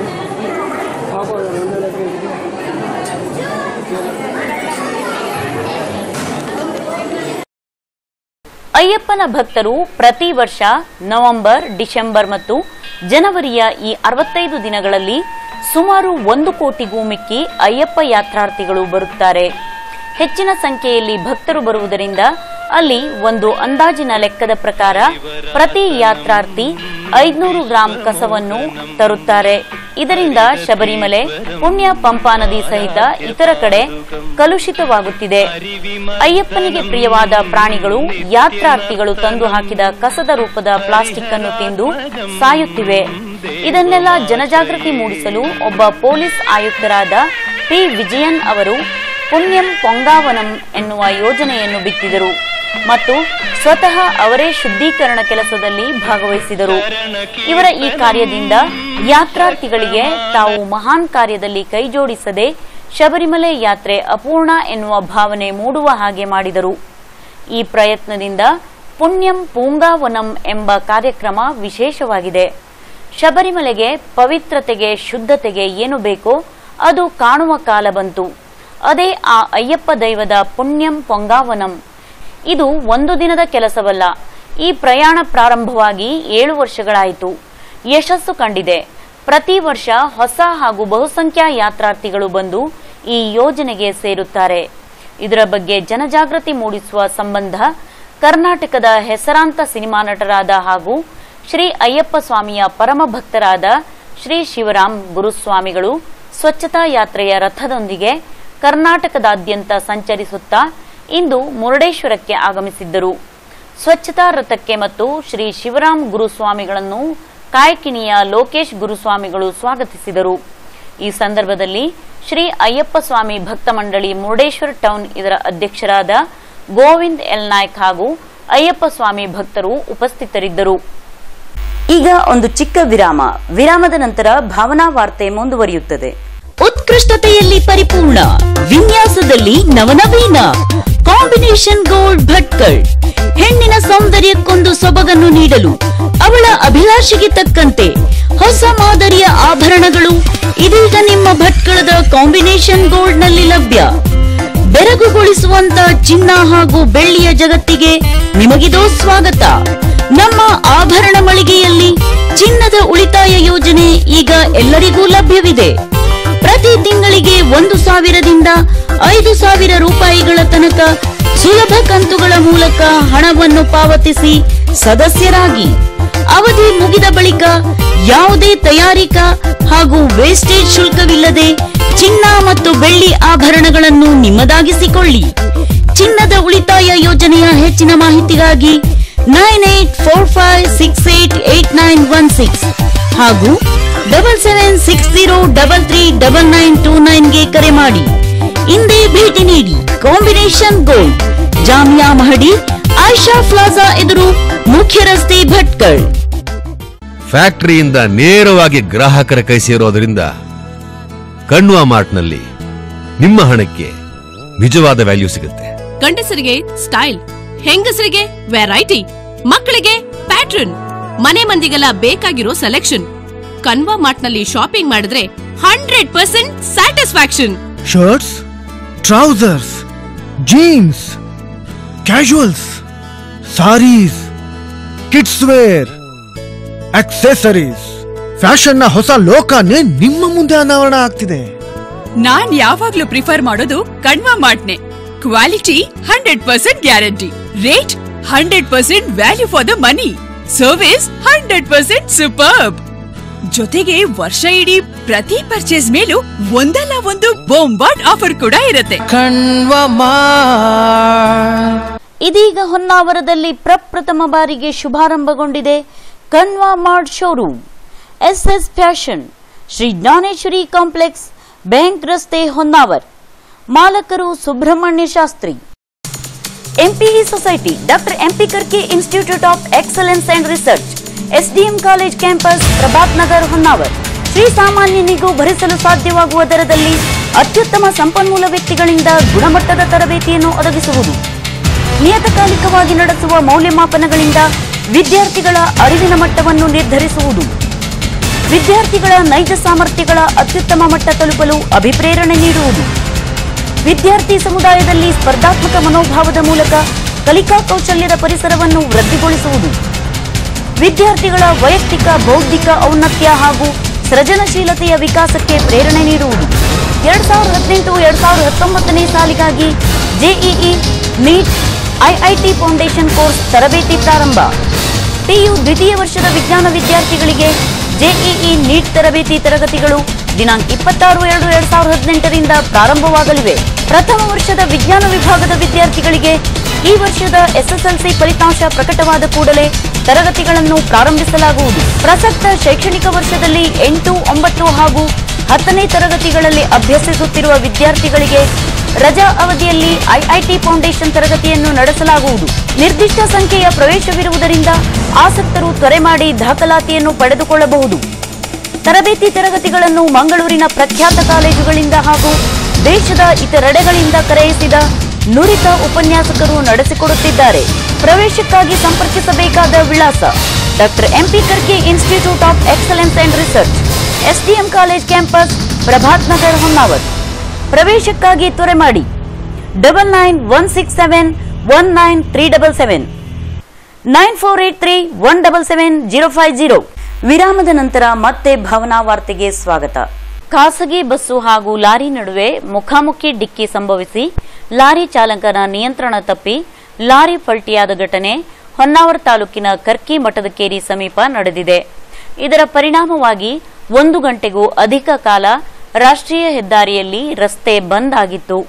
ಅಯ್ಯಪ್ಪನ ಭಕ್ತರು ಪ್ರತಿ ವರ್ಷ ನವೆಂಬರ್ ಡಿಸೆಂಬರ್ ಮತ್ತು ಜನವರಿಯ ಈ ಅರವತ್ತೈದು ದಿನಗಳಲ್ಲಿ ಸುಮಾರು ಒಂದು ಕೋಟಿಗೂ ಮಿಕ್ಕಿ ಅಯ್ಯಪ್ಪ ಯಾತ್ರಾರ್ಥಿಗಳು ಬರುತ್ತಾರೆ ಹೆಚ್ಚಿನ ಸಂಖ್ಯೆಯಲ್ಲಿ ಭಕ್ತರು ಬರುವುದರಿಂದ ಅಲ್ಲಿ ಒಂದು ಅಂದಾಜಿನ ಲೆಕ್ಕದ ಪ್ರಕಾರ ಪ್ರತಿ ಯಾತ್ರಾರ್ಥಿ ಐದ್ನೂರು ಗ್ರಾಂ ಕಸವನ್ನು ತರುತ್ತಾರೆ ಇದರಿಂದ ಶಬರಿಮಲೆ ಪುಣ್ಯ ಪಂಪಾ ನದಿ ಸಹಿತ ಇತರ ಕಡೆ ಕಲುಷಿತವಾಗುತ್ತಿದೆ ಅಯ್ಯಪ್ಪನಿಗೆ ಪ್ರಿಯವಾದ ಪ್ರಾಣಿಗಳು ಯಾತ್ರಾರ್ಥಿಗಳು ತಂದು ಹಾಕಿದ ಕಸದ ರೂಪದ ಪ್ಲಾಸ್ಟಿಕ್ ಅನ್ನು ತಿಂದು ಸಾಯುತ್ತಿವೆ ಇದನ್ನೆಲ್ಲ ಜನಜಾಗೃತಿ ಮೂಡಿಸಲು ಒಬ್ಬ ಪೊಲೀಸ್ ಆಯುಕ್ತರಾದ ಪಿ ವಿಜಯನ್ ಅವರು ಪುಣ್ಯಂ ಪೊಂಗಾವನಂ ಎನ್ನುವ ಯೋಜನೆಯನ್ನು ಬಿತ್ತಿದರು ಮತ್ತು ಸ್ವತಃ ಅವರೇ ಶುದ್ಧೀಕರಣ ಕೆಲಸದಲ್ಲಿ ಭಾಗವಹಿಸಿದರು ಇವರ ಈ ಕಾರ್ಯದಿಂದ ಯಾತ್ರಾರ್ಥಿಗಳಿಗೆ ತಾವು ಮಹಾನ್ ಕಾರ್ಯದಲ್ಲಿ ಕೈಜೋಡಿಸದೆ ಶಬರಿಮಲೆ ಯಾತ್ರೆ ಅಪೂರ್ಣ ಎನ್ನುವ ಭಾವನೆ ಮೂಡುವ ಹಾಗೆ ಮಾಡಿದರು ಈ ಪ್ರಯತ್ನದಿಂದ ಪುಣ್ಯಂ ಪೂಂಗಾವನಂ ಎಂಬ ಕಾರ್ಯಕ್ರಮ ವಿಶೇಷವಾಗಿದೆ ಶಬರಿಮಲೆಗೆ ಪವಿತ್ರತೆಗೆ ಶುದ್ಧತೆಗೆ ಏನು ಬೇಕೋ ಅದು ಕಾಣುವ ಕಾಲ ಬಂತು ಅದೇ ಆ ಅಯ್ಯಪ್ಪ ದೈವದ ಪುಣ್ಯಂ ಪೊಂಗಾವನಂ ಇದು ಒಂದು ದಿನದ ಕೆಲಸವಲ್ಲ ಈ ಪ್ರಯಾಣ ಪ್ರಾರಂಭವಾಗಿ ಏಳು ವರ್ಷಗಳಾಯಿತು ಯಶಸ್ಸು ಕಂಡಿದೆ ಪ್ರತಿ ವರ್ಷ ಹೊಸ ಹಾಗೂ ಬಹುಸಂಖ್ಯಾ ಯಾತ್ರಾರ್ಥಿಗಳು ಬಂದು ಈ ಯೋಜನೆಗೆ ಸೇರುತ್ತಾರೆ ಇದರ ಬಗ್ಗೆ ಜನಜಾಗೃತಿ ಮೂಡಿಸುವ ಸಂಬಂಧ ಕರ್ನಾಟಕದ ಹೆಸರಾಂತ ಸಿನಿಮಾ ನಟರಾದ ಹಾಗೂ ಶ್ರೀ ಅಯ್ಯಪ್ಪ ಸ್ವಾಮಿಯ ಪರಮ ಭಕ್ತರಾದ ಶ್ರೀ ಶಿವರಾಮ್ ಗುರುಸ್ವಾಮಿಗಳು ಸ್ವಚ್ಛತಾ ಯಾತ್ರೆಯ ರಥದೊಂದಿಗೆ ಕರ್ನಾಟಕದಾದ್ಯಂತ ಸಂಚರಿಸುತ್ತಾ ಇಂದು ಮುರುಡೇಶ್ವರಕ್ಕೆ ಆಗಮಿಸಿದ್ದರು ಸ್ವಚ್ಛತಾ ರಥಕ್ಕೆ ಮತ್ತು ಶ್ರೀ ಶಿವರಾಮ್ ಗುರುಸ್ವಾಮಿಗಳನ್ನು ಕಾಯಕಿಣಿಯ ಲೋಕೇಶ್ ಗುರುಸ್ವಾಮಿಗಳು ಸ್ವಾಗತಿಸಿದರು ಈ ಸಂದರ್ಭದಲ್ಲಿ ಶ್ರೀ ಅಯ್ಯಪ್ಪ ಸ್ವಾಮಿ ಭಕ್ತ ಮಂಡಳಿ ಮುರುಡೇಶ್ವರ ಟೌನ್ ಇದರ ಅಧ್ಯಕ್ಷರಾದ ಗೋವಿಂದ್ ಎಲ್ ನಾಯ್ಕ್ ಹಾಗೂ ಅಯ್ಯಪ್ಪ ಸ್ವಾಮಿ ಭಕ್ತರು ಉಪಸ್ಥಿತರಿದ್ದರು ಈಗ ಒಂದು ಚಿಕ್ಕ ವಿರಾಮ ವಿರಾಮದ ನಂತರ ಭಾವನಾ ವಾರ್ತೆ ಮುಂದುವರಿಯುತ್ತದೆ ಉತ್ಕೃಷ್ಟತೆಯಲ್ಲಿ ಪರಿಪೂರ್ಣ ವಿನ್ಯಾಸದಲ್ಲಿ ನವನವೀನ ಕಾಂಬಿನೇಷನ್ ಗೋಲ್ಡ್ ಭಟ್ಕಳ್ ಹೆಣ್ಣಿನ ಸೌಂದರ್ಯಕ್ಕೊಂದು ಸೊಬಗನ್ನು ನೀಡಲು ಅವಳ ಅಭಿಲಾಷೆಗೆ ತಕ್ಕಂತೆ ಹೊಸ ಮಾದರಿಯ ಆಭರಣಗಳು ಇದೀಗ ನಿಮ್ಮ ಭಟ್ಕಳದ ಕಾಂಬಿನೇಷನ್ ಗೋಲ್ಡ್ ನಲ್ಲಿ ಲಭ್ಯ ಬೆರಗುಗೊಳಿಸುವಂತ ಚಿನ್ನ ಹಾಗೂ ಬೆಳ್ಳಿಯ ಜಗತ್ತಿಗೆ ನಿಮಗಿದೋ ಸ್ವಾಗತ ನಮ್ಮ ಆಭರಣ ಮಳಿಗೆಯಲ್ಲಿ ಚಿನ್ನದ ಉಳಿತಾಯ ಯೋಜನೆ ಈಗ ಎಲ್ಲರಿಗೂ ಲಭ್ಯವಿದೆ ಪ್ರತಿ ತಿಂಗಳಿಗೆ ಒಂದು ಸಾವಿರದಿಂದ ಐದು ಸಾವಿರ ರೂಪಾಯಿಗಳ ತನಕ ಸುಲಭ ಕಂತುಗಳ ಮೂಲಕ ಹಣವನ್ನು ಪಾವತಿಸಿ ಸದಸ್ಯರಾಗಿ ಅವಧಿ ಮುಗಿದ ಬಳಿಕ ಯಾವುದೇ ತಯಾರಿಕಾ ಹಾಗೂ ವೇಸ್ಟೇಜ್ ಶುಲ್ಕವಿಲ್ಲದೆ ಚಿನ್ನ ಮತ್ತು ಬೆಳ್ಳಿ ಆಭರಣಗಳನ್ನು ನಿಮ್ಮದಾಗಿಸಿಕೊಳ್ಳಿ ಚಿನ್ನದ ಉಳಿತಾಯ ಯೋಜನೆಯ ಹೆಚ್ಚಿನ ಮಾಹಿತಿಗಾಗಿ nine eight four five six eight eight nine one six ಹಾಗೂ double seven six zero double three double nine two ನೈನ್ಗೆ ಕರೆ ಮಾಡಿ ಇಂದೇ ಭೇಟಿ ನೀಡಿ ಕಾಂಬಿನೇಷನ್ ಗೋಲ್ಡ್ ಜಾಮಿಯಾ ಮಹಡಿ ಆಯಿಷಾ ಪ್ಲಾಜಾ ಎದುರು ಮುಖ್ಯ ರಸ್ತೆ ಭಟ್ಕಳ್ ಫ್ಯಾಕ್ಟರಿಯಿಂದ ನೇರವಾಗಿ ಗ್ರಾಹಕರ ಕೈ ಸೇರೋದರಿಂದ ಕಣ್ವಾ ಮಾರ್ಟ್ನಲ್ಲಿ ನಿಮ್ಮ ಹಣಕ್ಕೆ ನಿಜವಾದ ವ್ಯಾಲ್ಯೂ ಸಿಗುತ್ತೆ ಗಂಡಸರಿಗೆ ಸ್ಟೈಲ್ ಹೆಂಗಸರಿಗೆ ವೆರೈಟಿ ಮಕ್ಕಳಿಗೆ ಪ್ಯಾಟ್ರನ್ ಮನೆ ಮಂದಿಗೆಲ್ಲ ಬೇಕಾಗಿರೋ ಸೆಲೆಕ್ಷನ್ ಕನ್ವಾ ಮಾರ್ಟ್ನಲ್ಲಿ ಶಾಪಿಂಗ್ ಮಾಡಿದ್ರೆ hundred percent satisfaction shirts trousers jeans casuals saris kids wear accessories ಫ್ಯಾಷನ್ನ ಹೊಸ ಲೋಕನೇ ನಿಮ್ಮ ಮುಂದೆ ಅನಾವರಣ ಆಗ್ತಿದೆ ನಾನ್ ಯಾವಾಗ್ಲೂ ಪ್ರಿಫರ್ ಮಾಡೋದು ಕಣ್ವಾ ಮಾರ್ಟ್ನೆ quality hundred percent guarantee rate hundred percent value for the money service hundred percent superb ಜೊತೆಗೆ ವರ್ಷ ಇಡೀ ಪ್ರತಿ ಪರ್ಚೇಸ್ ಮೇಲೂ ಒಂದಲ್ಲ ಒಂದು ಬೊಂಬಾಟ್ ಆಫರ್ ಕೂಡ ಇರುತ್ತೆ ಇದೀಗ ಹೊನ್ನಾವರದಲ್ಲಿ ಪ್ರಪ್ರಥಮ ಬಾರಿಗೆ ಶುಭಾರಂಭಗೊಂಡಿದೆ Kanva mart showroom S S fashion Shri Jnaneshwari complex bank ರಸ್ತೆ ಹೊನ್ನಾವರ್ ಮಾಲಕರು Subrahmanya Shastri MPE society doctor MP Karki institute of excellence and research SDM college campus Prabhat Nagar Honnavar Shri ಸಾಮಾನ್ಯನಿಗೂ ಭರಿಸಲು ಸಾಧ್ಯವಾಗುವ ದರದಲ್ಲಿ ಅತ್ಯುತ್ತಮ ಸಂಪನ್ಮೂಲ ವ್ಯಕ್ತಿಗಳಿಂದ ಗುಣಮಟ್ಟದ ತರಬೇತಿಯನ್ನು ಒದಗಿಸುವುದು ನಿಯತಕಾಲಿಕವಾಗಿ ನಡೆಸುವ ಮೌಲ್ಯಮಾಪನಗಳಿಂದ ವಿದ್ಯಾರ್ಥಿಗಳ ಅರಿವಿನ ಮಟ್ಟವನ್ನು ನಿರ್ಧರಿಸುವುದು ವಿದ್ಯಾರ್ಥಿಗಳ ನೈಜ ಸಾಮರ್ಥ್ಯಗಳ ಅತ್ಯುತ್ತಮ ಮಟ್ಟ ತಲುಪಲು ಅಭಿಪ್ರೇರಣೆ ನೀಡುವುದು ವಿದ್ಯಾರ್ಥಿ ಸಮುದಾಯದಲ್ಲಿ ಸ್ಪರ್ಧಾತ್ಮಕ ಮನೋಭಾವದ ಮೂಲಕ ಕಲಿಕಾ ಕೌಶಲ್ಯದ ಪರಿಸರವನ್ನು ವೃದ್ಧಿಗೊಳಿಸುವುದು ವಿದ್ಯಾರ್ಥಿಗಳ ವೈಯಕ್ತಿಕ ಬೌದ್ಧಿಕ ಔನ್ನತ್ಯ ಹಾಗೂ ಸೃಜನಶೀಲತೆಯ ವಿಕಾಸಕ್ಕೆ ಪ್ರೇರಣೆ ನೀಡುವುದು ಎರಡ್ ಸಾವಿರದ ಹದಿನೆಂಟು ಎರಡ್ ಸಾವಿರದ ಹತ್ತೊಂಬತ್ತನೇ ಸಾಲಿಗಾಗಿ JEE NEET IIT foundation course ತರಬೇತಿ ಪ್ರಾರಂಭ ಪಿಯು ದ್ವಿತೀಯ ವರ್ಷದ ವಿಜ್ಞಾನ ವಿದ್ಯಾರ್ಥಿಗಳಿಗೆ ಜೆಇಇ ನೀಟ್ ತರಬೇತಿ ತರಗತಿಗಳು ದಿನಾಂಕ ಇಪ್ಪತ್ತಾರು ಎರಡು ಎರಡ್ ಸಾವಿರದ ಹದಿನೆಂಟರಿಂದ ಪ್ರಾರಂಭವಾಗಲಿವೆ ಪ್ರಥಮ ವರ್ಷದ ವಿಜ್ಞಾನ ವಿಭಾಗದ ವಿದ್ಯಾರ್ಥಿಗಳಿಗೆ ಈ ವರ್ಷದ ಎಸ್ಎಸ್ಎಲ್ಸಿ ಫಲಿತಾಂಶ ಪ್ರಕಟವಾದ ಕೂಡಲೇ ತರಗತಿಗಳನ್ನು ಪ್ರಾರಂಭಿಸಲಾಗುವುದು ಪ್ರಸಕ್ತ ಶೈಕ್ಷಣಿಕ ವರ್ಷದಲ್ಲಿ ಎಂಟು ಒಂಬತ್ತು ಹಾಗೂ ಹತ್ತನೇ ತರಗತಿಗಳಲ್ಲಿ ಅಭ್ಯಸಿಸುತ್ತಿರುವ ವಿದ್ಯಾರ್ಥಿಗಳಿಗೆ ರಜಾ ಅವಧಿಯಲ್ಲಿ ಐಐಟಿ ಫೌಂಡೇಶನ್ ತರಗತಿಯನ್ನು ನಡೆಸಲಾಗುವುದು ನಿರ್ದಿಷ್ಟ ಸಂಖ್ಯೆಯ ಪ್ರವೇಶವಿರುವುದರಿಂದ ಆಸಕ್ತರು ತ್ವರೆ ಮಾಡಿ ದಾಖಲಾತಿಯನ್ನು ಪಡೆದುಕೊಳ್ಳಬಹುದು ತರಬೇತಿ ತರಗತಿಗಳನ್ನು ಮಂಗಳೂರಿನ ಪ್ರಖ್ಯಾತ ಕಾಲೇಜುಗಳಿಂದ ಹಾಗೂ ದೇಶದ ಇತರೆಡೆಗಳಿಂದ ಕರೆಯಿಸಿದ ನುರಿತ ಉಪನ್ಯಾಸಕರು ನಡೆಸಿಕೊಡುತ್ತಿದ್ದಾರೆ ಪ್ರವೇಶಕ್ಕಾಗಿ ಸಂಪರ್ಕಿಸಬೇಕಾದ ವಿಳಾಸ doctor MP Karki institute of excellence and research SDM college campus Prabhat Nagar Honnavar ಪ್ರವೇಶಕ್ಕಾಗಿ ತ್ವರೆ ಮಾಡಿ double nine one six seven one nine three double seven nine four eight three one double seven zero five zero ವಿರಾಮದ ನಂತರ ಮತ್ತೆ ಭಾವನಾ ವಾರ್ತೆಗೆ ಸ್ವಾಗತ ಖಾಸಗಿ ಬಸ್ಸು ಹಾಗೂ lorry ನಡುವೆ ಮುಖಾಮುಖಿ ಡಿಕ್ಕಿ ಸಂಭವಿಸಿ ಲಾರಿ ಚಾಲಕನ ನಿಯಂತ್ರಣ ತಪ್ಪಿ ಲಾರಿ ಪಲ್ಟಿಯಾದ ಘಟನೆ ಹೊನ್ನಾವರ ತಾಲೂಕಿನ ಕರ್ಕಿ ಮಠದಕೇರಿ ಸಮೀಪ ನಡೆದಿದೆ ಇದರ ಪರಿಣಾಮವಾಗಿ ಒಂದು ಗಂಟೆಗೂ ಅಧಿಕ ಕಾಲ ರಾಷ್ಟ್ರೀಯ ಹೆದ್ದಾರಿಯಲ್ಲಿ ರಸ್ತೆ ಬಂದ್ ಆಗಿತ್ತು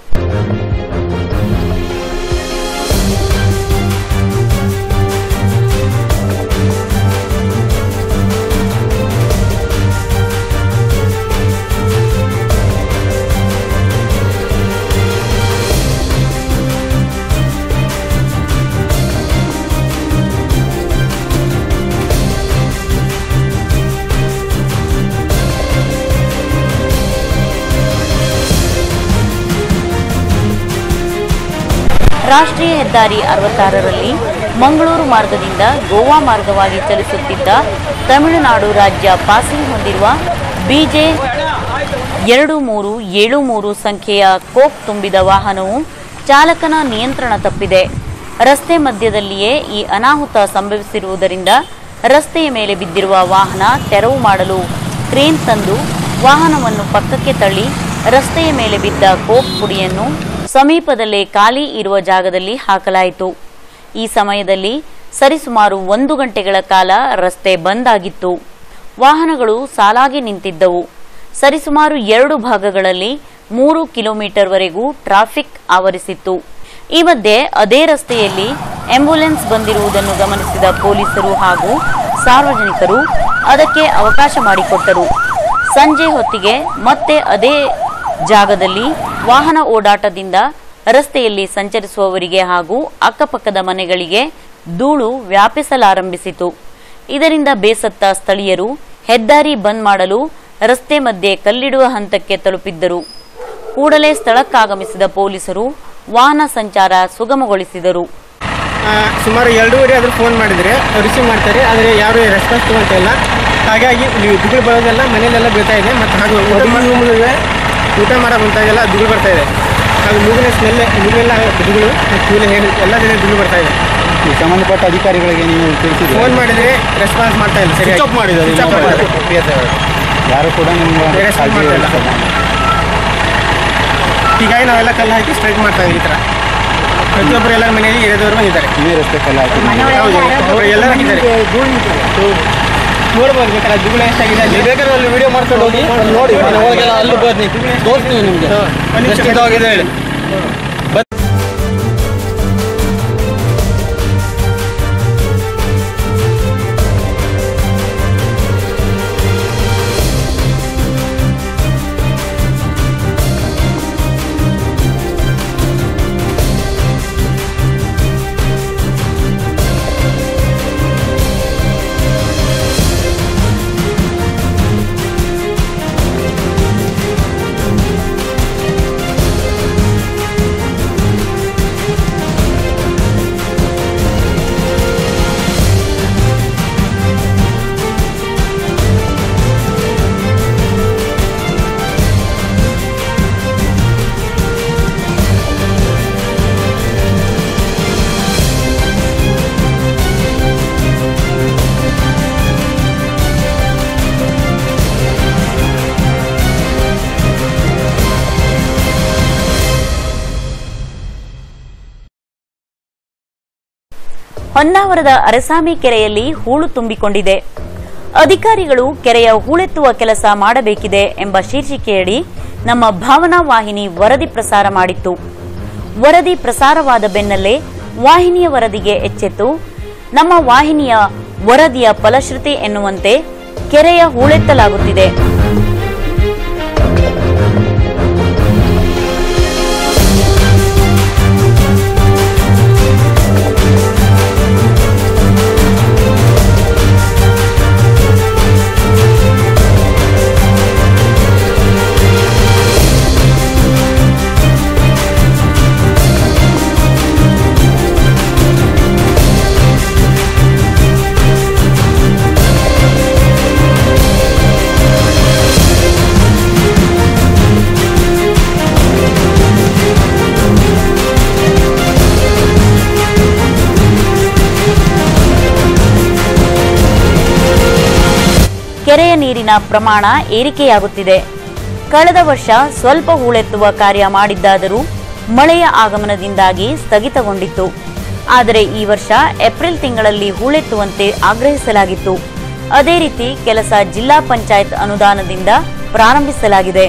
ರಾಷ್ಟ್ರೀಯ ಹೆದ್ದಾರಿ ಅರವತ್ತಾರರಲ್ಲಿ ಮಂಗಳೂರು ಮಾರ್ಗದಿಂದ ಗೋವಾ ಮಾರ್ಗವಾಗಿ ಚಲಿಸುತ್ತಿದ್ದ ತಮಿಳುನಾಡು ರಾಜ್ಯ ಪಾಸಿಂಗ್ ಹೊಂದಿರುವ ಬಿಜೆ ಎರಡು ಮೂರು ಏಳು ಮೂರು ಸಂಖ್ಯೆಯ ಕೋಕ್ ತುಂಬಿದ ವಾಹನವು ಚಾಲಕನ ನಿಯಂತ್ರಣ ತಪ್ಪಿದೆ ರಸ್ತೆ ಮಧ್ಯದಲ್ಲಿಯೇ ಈ ಅನಾಹುತ ಸಂಭವಿಸಿರುವುದರಿಂದ ರಸ್ತೆಯ ಮೇಲೆ ಬಿದ್ದಿರುವ ವಾಹನ ತೆರವು ಮಾಡಲು ಕ್ರೇನ್ ತಂದು ವಾಹನವನ್ನು ಪಕ್ಕಕ್ಕೆ ತಳ್ಳಿ ರಸ್ತೆಯ ಮೇಲೆ ಬಿದ್ದ ಕೋಕ್ ಪುಡಿಯನ್ನು ಸಮೀಪದಲ್ಲೇ ಖಾಲಿ ಇರುವ ಜಾಗದಲ್ಲಿ ಹಾಕಲಾಯಿತು ಈ ಸಮಯದಲ್ಲಿ ಸರಿಸುಮಾರು ಒಂದು ಗಂಟೆಗಳ ಕಾಲ ರಸ್ತೆ ಬಂದ್ ಆಗಿತ್ತು ವಾಹನಗಳು ಸಾಲಾಗಿ ನಿಂತಿದ್ದವು ಸರಿಸುಮಾರು ಎರಡು ಭಾಗಗಳಲ್ಲಿ ಮೂರು ಕಿಲೋಮೀಟರ್ವರೆಗೂ ಟ್ರಾಫಿಕ್ ಆವರಿಸಿತ್ತು ಈ ಮಧ್ಯೆ ಅದೇ ರಸ್ತೆಯಲ್ಲಿ ಆಂಬ್ಯುಲೆನ್ಸ್ ಬಂದಿರುವುದನ್ನು ಗಮನಿಸಿದ ಪೊಲೀಸರು ಹಾಗೂ ಸಾರ್ವಜನಿಕರು ಅದಕ್ಕೆ ಅವಕಾಶ ಮಾಡಿಕೊಟ್ಟರು ಸಂಜೆ ಹೊತ್ತಿಗೆ ಮತ್ತೆ ಅದೇ ಜಾಗದಲ್ಲಿ ವಾಹನ ಓಡಾಟದಿಂದ ರಸ್ತೆಯಲ್ಲಿ ಸಂಚರಿಸುವವರಿಗೆ ಹಾಗೂ ಅಕ್ಕಪಕ್ಕದ ಮನೆಗಳಿಗೆ ಧೂಳು ವ್ಯಾಪಿಸಲಾರಂಭಿಸಿತು ಇದರಿಂದ ಬೇಸತ್ತ ಸ್ಥಳೀಯರು ಹೆದ್ದಾರಿ ಬಂದ್ ಮಾಡಲು ರಸ್ತೆ ಮಧ್ಯೆ ಕಲ್ಲಿಡುವ ಹಂತಕ್ಕೆ ತಲುಪಿದ್ದರು ಕೂಡಲೇ ಸ್ಥಳಕ್ಕಾಗಮಿಸಿದ ಪೊಲೀಸರು ವಾಹನ ಸಂಚಾರ ಸುಗಮಗೊಳಿಸಿದರು ಆ, ಸುಮಾರು ಎರಡೂವರೆ ಆದರೂ ಫೋನ್ ಮಾಡಿದರೆ ರಿಸೀವ್ ಮಾಡ್ತಾರೆ ಆದರೆ ಯಾರು ರೆಸ್ಪಾನ್ಸ್ ತಗೊಳ್ತಾ ಇಲ್ಲ ಹಾಗಾಗಿ ನೀವು ದುಡ್ಡು ಬರೋದೆಲ್ಲ ಮನೆಯಲ್ಲೆಲ್ಲ ಬೀಳ್ತಾ ಇದೆ ಮತ್ತು ಹಾಗೂ ಊಟ ಮಾಡಿ ಊಟ ಮಾಡೋ ಬಂತಾಗೆಲ್ಲ ದುಡ್ಡು ಬರ್ತಾ ಇದೆ ಹಾಗೂ ಮೂಗಿನ ಸ್ಮೆಲ್ ಮೂಗೆಲ್ಲ ದುಡ್ಡು ಕೂಲಿ ಹೇಳಿ ಎಲ್ಲ ದಿನ ದುಡ್ಡು ಬರ್ತಾ ಇದೆ ಸಂಬಂಧಪಟ್ಟ ಅಧಿಕಾರಿಗಳಿಗೆ ನೀವು ತಿಳಿಸಿದ್ರೆ ಫೋನ್ ಮಾಡಿದರೆ ರೆಸ್ಪಾನ್ಸ್ ಮಾಡ್ತಾ ಇಲ್ಲ ಸರಿ Switch off ಮಾಡಿದ್ದಾರೆ Switch off ಮಾಡಿದ್ದಾರೆ. ಯಾರು ಕೂಡ ನಿಮ್ಗೆ Response ಕಾಳಜಿ ಮಾಡ್ತಾ ಇಲ್ಲ. ವಹಿಸಲ್ಲ. ಹೀಗಾಗಿ ನಾವೆಲ್ಲ ಕಲ್ಲು ಹಾಕಿ ಸ್ಟ್ರೈಕ್ ಮಾಡ್ತಾ ಇದ್ದೀವಿ ಈ ಥರ ಪ್ರತಿಯೊಬ್ಬರು ಎಲ್ಲರ ಮನೆಯಲ್ಲಿ ಇರೋದವರು ಬಂದಿದ್ದಾರೆ ನೀವೇ ರಸ್ತೆ ಕಲ್ಲು ಹಾಕಿ ಹೌದು ಅವ್ರು ಎಲ್ಲ ಹಾಕಿದ್ದಾರೆ ನೋಡ್ಬೋದು ಬೇಕಾದ್ರೆ ದುಗುಳ ಎಷ್ಟಾಗಿದೆ ಅಲ್ಲಿ ಬೇಕಾದ್ರೆ ಅಲ್ಲಿ ವಿಡಿಯೋ ಮಾಡ್ಕೊಂಡು ಹೋಗಿ ಅಲ್ಲಿ ನೋಡಿ ನಾನು ಹೋಗಿ ಅಲ್ಲಿ ಬರ್ತೀನಿ ತೋರಿಸ್ತೀನಿ ನಿಮಗೆ ಒಂದು ನಿಮಿಷ ಎಷ್ಟು ಇದಾಗಿದೆ ಹೇಳಿ ಹೊನ್ನಾವರದ ಅರಸಾಮಿ ಕೆರೆಯಲ್ಲಿ ಹೂಳು ತುಂಬಿಕೊಂಡಿದೆ ಅಧಿಕಾರಿಗಳು ಕೆರೆಯ ಹೂಳೆತ್ತುವ ಕೆಲಸ ಮಾಡಬೇಕಿದೆ ಎಂಬ ಶೀರ್ಷಿಕೆಯಡಿ ನಮ್ಮ ಭಾವನಾ ವಾಹಿನಿ ವರದಿ ಪ್ರಸಾರ ಮಾಡಿತ್ತು ವರದಿ ಪ್ರಸಾರವಾದ ಬೆನ್ನಲ್ಲೇ ವಾಹಿನಿಯ ವರದಿಗೆ ಎಚ್ಚೆತ್ತು ನಮ್ಮ ವಾಹಿನಿಯ ವರದಿಯ ಫಲಶ್ರುತಿ ಎನ್ನುವಂತೆ ಕೆರೆಯ ಹೂಳೆತ್ತಲಾಗುತ್ತಿದೆ ಕೆರೆಯ ನೀರಿನ ಪ್ರಮಾಣ ಏರಿಕೆಯಾಗುತ್ತಿದೆ ಕಳೆದ ವರ್ಷ ಸ್ವಲ್ಪ ಹೂಳೆತ್ತುವ ಕಾರ್ಯ ಮಾಡಿದ್ದಾದರೂ ಮಳೆಯ ಆಗಮನದಿಂದಾಗಿ ಸ್ಥಗಿತಗೊಂಡಿತ್ತು ಆದರೆ ಈ ವರ್ಷ ಏಪ್ರಿಲ್ ತಿಂಗಳಲ್ಲಿ ಹೂಳೆತ್ತುವಂತೆ ಆಗ್ರಹಿಸಲಾಗಿತ್ತು ಅದೇ ರೀತಿ ಕೆಲಸ ಜಿಲ್ಲಾ ಪಂಚಾಯತ್ ಅನುದಾನದಿಂದ ಪ್ರಾರಂಭಿಸಲಾಗಿದೆ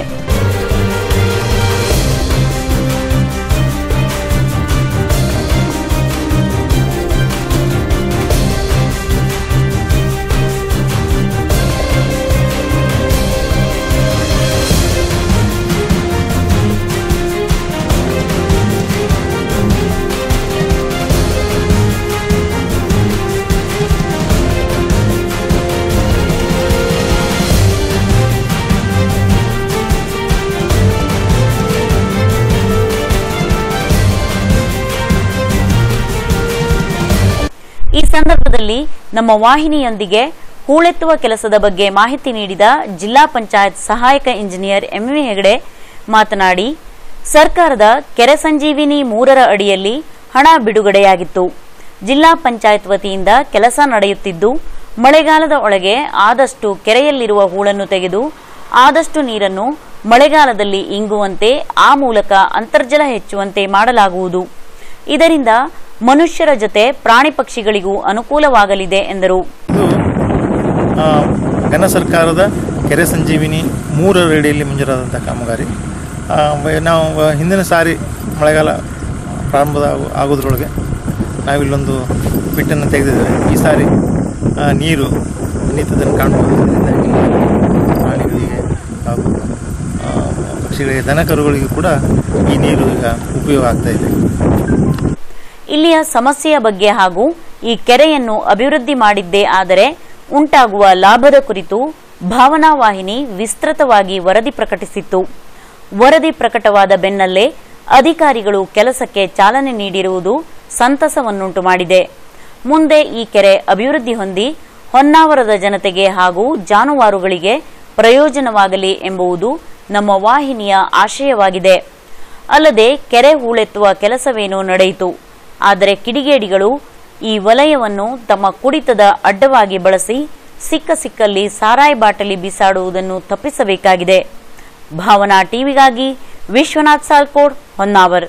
ಸಂದರ್ಭದಲ್ಲಿ ನಮ್ಮ ವಾಹಿನಿಯೊಂದಿಗೆ ಹೂಳೆತ್ತುವ ಕೆಲಸದ ಬಗ್ಗೆ ಮಾಹಿತಿ ನೀಡಿದ ಜಿಲ್ಲಾ ಪಂಚಾಯತ್ ಸಹಾಯಕ ಇಂಜಿನಿಯರ್ ಎಂವಿ ಹೆಗಡೆ ಮಾತನಾಡಿ ಸರ್ಕಾರದ ಕೆರೆ ಸಂಜೀವಿನಿ ಮೂರರ ಅಡಿಯಲ್ಲಿ ಹಣ ಬಿಡುಗಡೆಯಾಗಿತ್ತು ಜಿಲ್ಲಾ ಪಂಚಾಯತ್ ವತಿಯಿಂದ ಕೆಲಸ ನಡೆಯುತ್ತಿದ್ದು ಮಳೆಗಾಲದ ಒಳಗೆ ಆದಷ್ಟು ಕೆರೆಯಲ್ಲಿರುವ ಹೂಳನ್ನು ತೆಗೆದು ಆದಷ್ಟು ನೀರನ್ನು ಮಳೆಗಾಲದಲ್ಲಿ ಇಂಗುವಂತೆ ಆ ಮೂಲಕ ಅಂತರ್ಜಲ ಹೆಚ್ಚುವಂತೆ ಮಾಡಲಾಗುವುದು ಇದರಿಂದ ಮನುಷ್ಯರ ಜೊತೆ ಪ್ರಾಣಿ ಪಕ್ಷಿಗಳಿಗೂ ಅನುಕೂಲವಾಗಲಿದೆ ಎಂದರು ಆ, ಘನ ಸರ್ಕಾರದ ಕೆರೆ ಸಂಜೀವಿನಿ ಮೂರರ ಅಡಿಯಲ್ಲಿ ಮಂಜೂರಾದಂಥ ಕಾಮಗಾರಿ ಆ, ವ- ನಾವು ವ- ಹಿಂದಿನ ಸಾರಿ ಮಳೆಗಾಲ ಪ್ರಾರಂಭದ ಆಗು- ಆಗೋದ್ರೊಳಗೆ ನಾವಿಲ್ಲೊಂದು ಬಿಟ್ಟನ್ನು ತೆಗೆದಿದ್ದೇವೆ ಈ ಸಾರಿ ಆ, ನೀರು ನಿಂತದನ್ನು ಕಾಣಬಹುದು ಇದರಿಂದಾಗಿ ಪ್ರಾಣಿಗಳಿಗೆ ಹಾಗೂ ಆ, ಪಕ್ಷಿಗಳಿಗೆ ದನ ಕರುಗಳಿಗೂ ಕೂಡ ಈ ನೀರು ಈಗ ಉಪಯೋಗ ಆಗ್ತಾ ಇದೆ ಇಲ್ಲಿಯ ಸಮಸ್ಯೆಯ ಬಗ್ಗೆ ಹಾಗೂ ಈ ಕೆರೆಯನ್ನು ಅಭಿವೃದ್ಧಿ ಮಾಡಿದ್ದೇ ಆದರೆ ಉಂಟಾಗುವ ಲಾಭದ ಕುರಿತು ಭಾವನಾ ವಾಹಿನಿ ವಿಸ್ತೃತವಾಗಿ ವರದಿ ಪ್ರಕಟಿಸಿತ್ತು ವರದಿ ಪ್ರಕಟವಾದ ಬೆನ್ನಲ್ಲೇ ಅಧಿಕಾರಿಗಳು ಕೆಲಸಕ್ಕೆ ಚಾಲನೆ ನೀಡಿರುವುದು ಸಂತಸವನ್ನುಂಟು ಮಾಡಿದೆ ಮುಂದೆ ಈ ಕೆರೆ ಅಭಿವೃದ್ಧಿ ಹೊಂದಿ ಹೊನ್ನಾವರದ ಜನತೆಗೆ ಹಾಗೂ ಜಾನುವಾರುಗಳಿಗೆ ಪ್ರಯೋಜನವಾಗಲಿ ಎಂಬುದು ನಮ್ಮ ವಾಹಿನಿಯ ಆಶಯವಾಗಿದೆ ಅಲ್ಲದೆ ಕೆರೆ ಹೂಳೆತ್ತುವ ಕೆಲಸವೇನೋ ನಡೆಯಿತು ಆದರೆ ಕಿಡಿಗೇಡಿಗಳು ಈ ವಲಯವನ್ನು ತಮ್ಮ ಕುಡಿತದ ಅಡ್ಡವಾಗಿ ಬಳಸಿ ಸಿಕ್ಕ ಸಿಕ್ಕಲ್ಲಿ ಸಾರಾಯಿ ಬಾಟಲಿ ಬಿಸಾಡುವುದನ್ನು ತಪ್ಪಿಸಬೇಕಾಗಿದೆ ಭಾವನಾ ಟಿವಿಗಾಗಿ ವಿಶ್ವನಾಥ್ ಸಾಲ್ಕೋಡ್ ಹೊನ್ನಾವರ್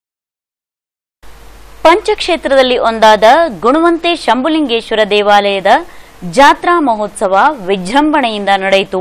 ಪಂಚಕ್ಷೇತ್ರದಲ್ಲಿ ಒಂದಾದ ಗುಣವಂತೆ ಶಂಭುಲಿಂಗೇಶ್ವರ ದೇವಾಲಯದ ಜಾತ್ರಾ ಮಹೋತ್ಸವ ವಿಜೃಂಭಣೆಯಿಂದ ನಡೆಯಿತು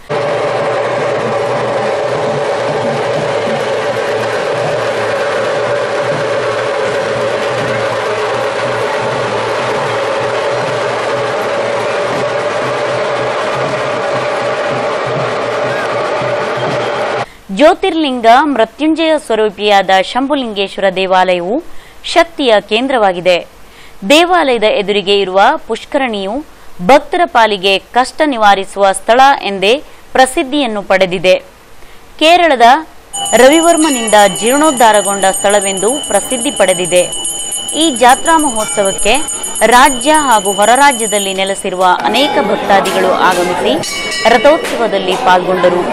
ಜ್ಯೋತಿರ್ಲಿಂಗ ಮೃತ್ಯುಂಜಯ ಸ್ವರೂಪಿಯಾದ ಶಂಭುಲಿಂಗೇಶ್ವರ ದೇವಾಲಯವು ಶಕ್ತಿಯ ಕೇಂದ್ರವಾಗಿದೆ ದೇವಾಲಯದ ಎದುರಿಗೆ ಇರುವ ಪುಷ್ಕರಣಿಯು ಭಕ್ತರ ಪಾಲಿಗೆ ಕಷ್ಟ ನಿವಾರಿಸುವ ಸ್ಥಳ ಎಂದೇ ಪ್ರಸಿದ್ಧಿಯನ್ನು ಪಡೆದಿದೆ ಕೇರಳದ ರವಿವರ್ಮನಿಂದ ಜೀರ್ಣೋದ್ಧಾರಗೊಂಡ ಸ್ಥಳವೆಂದು ಪ್ರಸಿದ್ಧಿ ಪಡೆದಿದೆ ಈ ಜಾತ್ರಾ ಮಹೋತ್ಸವಕ್ಕೆ ರಾಜ್ಯ ಹಾಗೂ ಹೊರರಾಜ್ಯದಲ್ಲಿ ನೆಲೆಸಿರುವ ಅನೇಕ ಭಕ್ತಾದಿಗಳು ಆಗಮಿಸಿ ರಥೋತ್ಸವದಲ್ಲಿ ಪಾಲ್ಗೊಂಡರು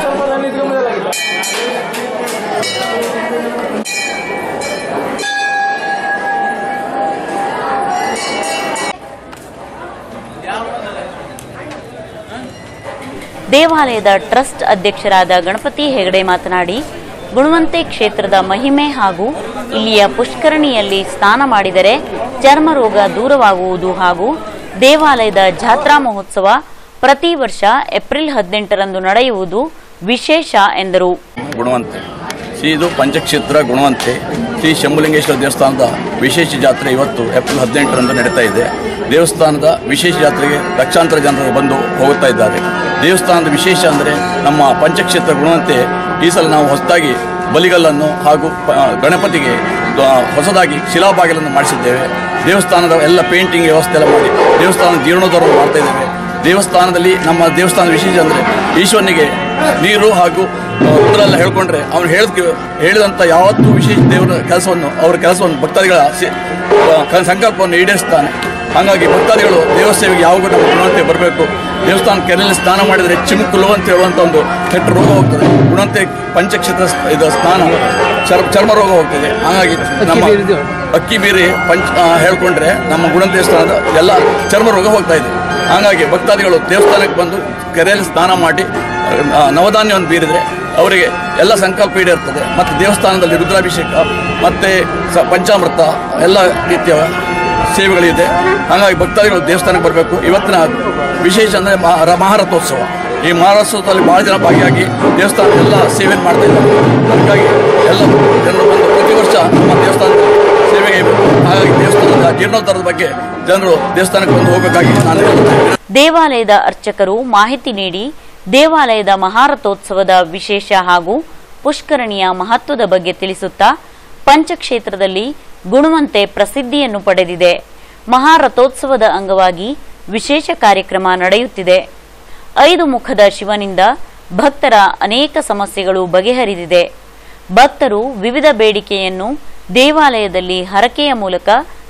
ದೇವಾಲಯದ ಟ್ರಸ್ಟ್ ಅಧ್ಯಕ್ಷರಾದ ಗಣಪತಿ ಹೆಗಡೆ ಮಾತನಾಡಿ ಗುಣವಂತೆ ಕ್ಷೇತ್ರದ ಮಹಿಮೆ ಹಾಗೂ ಇಲ್ಲಿಯ ಪುಷ್ಕರಣಿಯಲ್ಲಿ ಸ್ನಾನ ಮಾಡಿದರೆ ಚರ್ಮ ರೋಗ ದೂರವಾಗುವುದು ಹಾಗೂ ದೇವಾಲಯದ ಜಾತ್ರಾ ಮಹೋತ್ಸವ ಪ್ರತಿ ವರ್ಷ ಏಪ್ರಿಲ್ ಹದಿನೆಂಟರಂದು ನಡೆಯುವುದು ವಿಶೇಷ ಎಂದರು ಗುಣವಂತೆ ಶ್ರೀ ಇದು ಪಂಚಕ್ಷೇತ್ರ ಗುಣವಂತೆ ಶ್ರೀ ಶಂಭುಲಿಂಗೇಶ್ವರ ದೇವಸ್ಥಾನದ ವಿಶೇಷ ಜಾತ್ರೆ ಇವತ್ತು ಏಪ್ರಿಲ್ ಹದಿನೆಂಟರಂದು ನಡೀತಾ ಇದೆ ದೇವಸ್ಥಾನದ ವಿಶೇಷ ಜಾತ್ರೆಗೆ ಲಕ್ಷಾಂತರ ಜನರು ಬಂದು ಹೋಗುತ್ತಾ ಇದ್ದಾರೆ ದೇವಸ್ಥಾನದ ವಿಶೇಷ ಅಂದರೆ ನಮ್ಮ ಪಂಚಕ್ಷೇತ್ರ ಗುಣವಂತೆ ಈ ಸಲ ನಾವು ಹೊಸದಾಗಿ ಬಲಿಗಲ್ಲನ್ನು ಹಾಗೂ ಪ- ಗಣಪತಿಗೆ ದ- ಹೊಸದಾಗಿ ಶಿಲಾಬಾಗಿಲನ್ನು ಮಾಡಿಸಿದ್ದೇವೆ ದೇವಸ್ಥಾನದ ಎಲ್ಲ ಪೇಂಟಿಂಗ್ ವ್ಯವಸ್ಥೆ ಎಲ್ಲ ಮಾಡಿ ದೇವಸ್ಥಾನದ ಜೀರ್ಣೋದ್ಧಾರ ಮಾಡ್ತಾ ಇದ್ದೇವೆ ದೇವಸ್ಥಾನದಲ್ಲಿ ನಮ್ಮ ದೇವಸ್ಥಾನದ ವಿಶೇಷ ಅಂದರೆ ಈಶ್ವರನಿಗೆ ನೀರು ಹಾಗೂ ಉತ್ತರೆಲ್ಲ ಹೇಳ್ಕೊಂಡ್ರೆ ಅವನು ಹೇಳಿದ ಹೇಳಿದಂಥ ಯಾವತ್ತೂ ವಿಶೇಷ ದೇವರ ಕೆಲಸವನ್ನು ಅವರ ಕೆಲಸವನ್ನು ಭಕ್ತಾದಿಗಳ ಸಿ- ಆ, ಸಂಕಲ್ಪವನ್ನು ಈಡೇರಿಸ್ತಾನೆ ಹಾಗಾಗಿ ಭಕ್ತಾದಿಗಳು ದೇವ ಸೇವೆಗೆ ಯಾವಾಗ ನಮ್ಮ ಗುಣವಂತೆ ಬರಬೇಕು ದೇವಸ್ಥಾನ ಕೆರೆಯಲ್ಲಿ ಸ್ನಾನ ಮಾಡಿದರೆ ಚಿಮುಕುಲು ಅಂತ ಹೇಳುವಂಥ ಒಂದು ಕೆಟ್ಟ ರೋಗ ಹೋಗ್ತದೆ ಗುಣವಂತೆ ಪಂಚಕ್ಷೇತ್ರ ಸ್- ಇದು ಸ್ನಾನ ಚರ್ಮ ಚರ್ಮ ರೋಗ ಹೋಗ್ತದೆ ಹಾಗಾಗಿ ನಮ್ಮ ಅಕ್ಕಿ ಮೀರಿ ಪಂಚ ಆ, ಹೇಳ್ಕೊಂಡ್ರೆ ನಮ್ಮ ಗುಣವಂತ ದೇವಸ್ಥಾನದ ಎಲ್ಲ ಚರ್ಮ ರೋಗ ಹೋಗ್ತಾ ಇದೆ ಹಾಗಾಗಿ ಭಕ್ತಾದಿಗಳು ದೇವಸ್ಥಾನಕ್ಕೆ ಬಂದು ಕೆರೆಯಲ್ಲಿ ಸ್ನಾನ ಮಾಡಿ ಆ, ನವಧಾನ್ಯವನ್ನು ಬೀರಿದ್ರೆ ಅವರಿಗೆ ಎಲ್ಲ ಸಂಕಲ್ಪ ಈಡೇರ್ತದೆ ಮತ್ತು ದೇವಸ್ಥಾನದಲ್ಲಿ ರುದ್ರಾಭಿಷೇಕ ಮತ್ತು ಸ ಪಂಚಾಮೃತ ಎಲ್ಲ ರೀತಿಯ ಸೇವೆಗಳಿದೆ ಹಾಗಾಗಿ ಭಕ್ತಾದಿಗಳು ದೇವಸ್ಥಾನಕ್ಕೆ ಬರಬೇಕು ಇವತ್ತಿನ ವಿಶೇಷ ಅಂದರೆ ಮಹಾರಥೋತ್ಸವ ಈ ಮಹಾರಥೋತ್ಸವದಲ್ಲಿ ಭಾಳ ಜನ ಭಾಗಿಯಾಗಿ ದೇವಸ್ಥಾನ ಎಲ್ಲ ಸೇವೆಯನ್ನು ಮಾಡ್ತಾ ಇದ್ದಾರೆ ಹಾಗಾಗಿ ಎಲ್ಲ ಜನರು ಬಂದು ಪ್ರತಿ ವರ್ಷ ನಮ್ಮ ದೇವಸ್ಥಾನದ ಸೇವೆಗೆ ಹಾಗಾಗಿ ದೇವಸ್ಥಾನದ ಜೀರ್ಣೋದ್ಧಾರದ ಬಗ್ಗೆ ಜನರು ದೇವಸ್ಥಾನಕ್ಕೆ ಬಂದು ಹೋಗಬೇಕಾಗಿ ನಾನು ಹೇಳುತ್ತೇನೆ ದೇವಾಲಯದ ಅರ್ಚಕರು ಮಾಹಿತಿ ನೀಡಿ ದೇವಾಲಯದ ಮಹಾರಥೋತ್ಸವದ ವಿಶೇಷ ಹಾಗೂ ಪುಷ್ಕರಣಿಯ ಮಹತ್ವದ ಬಗ್ಗೆ ತಿಳಿಸುತ್ತಾ ಪಂಚಕ್ಷೇತ್ರದಲ್ಲಿ ಗುಣವಂತೆ ಪ್ರಸಿದ್ಧಿಯನ್ನು ಪಡೆದಿದೆ ಮಹಾರಥೋತ್ಸವದ ಅಂಗವಾಗಿ ವಿಶೇಷ ಕಾರ್ಯಕ್ರಮ ನಡೆಯುತ್ತಿದೆ ಐದು ಮುಖದ ಶಿವನಿಂದ ಭಕ್ತರ ಅನೇಕ ಸಮಸ್ಯೆಗಳು ಬಗೆಹರಿದಿದೆ ಭಕ್ತರು ವಿವಿಧ ಬೇಡಿಕೆಯನ್ನು ದೇವಾಲಯದಲ್ಲಿ ಹರಕೆಯ ಮೂಲಕ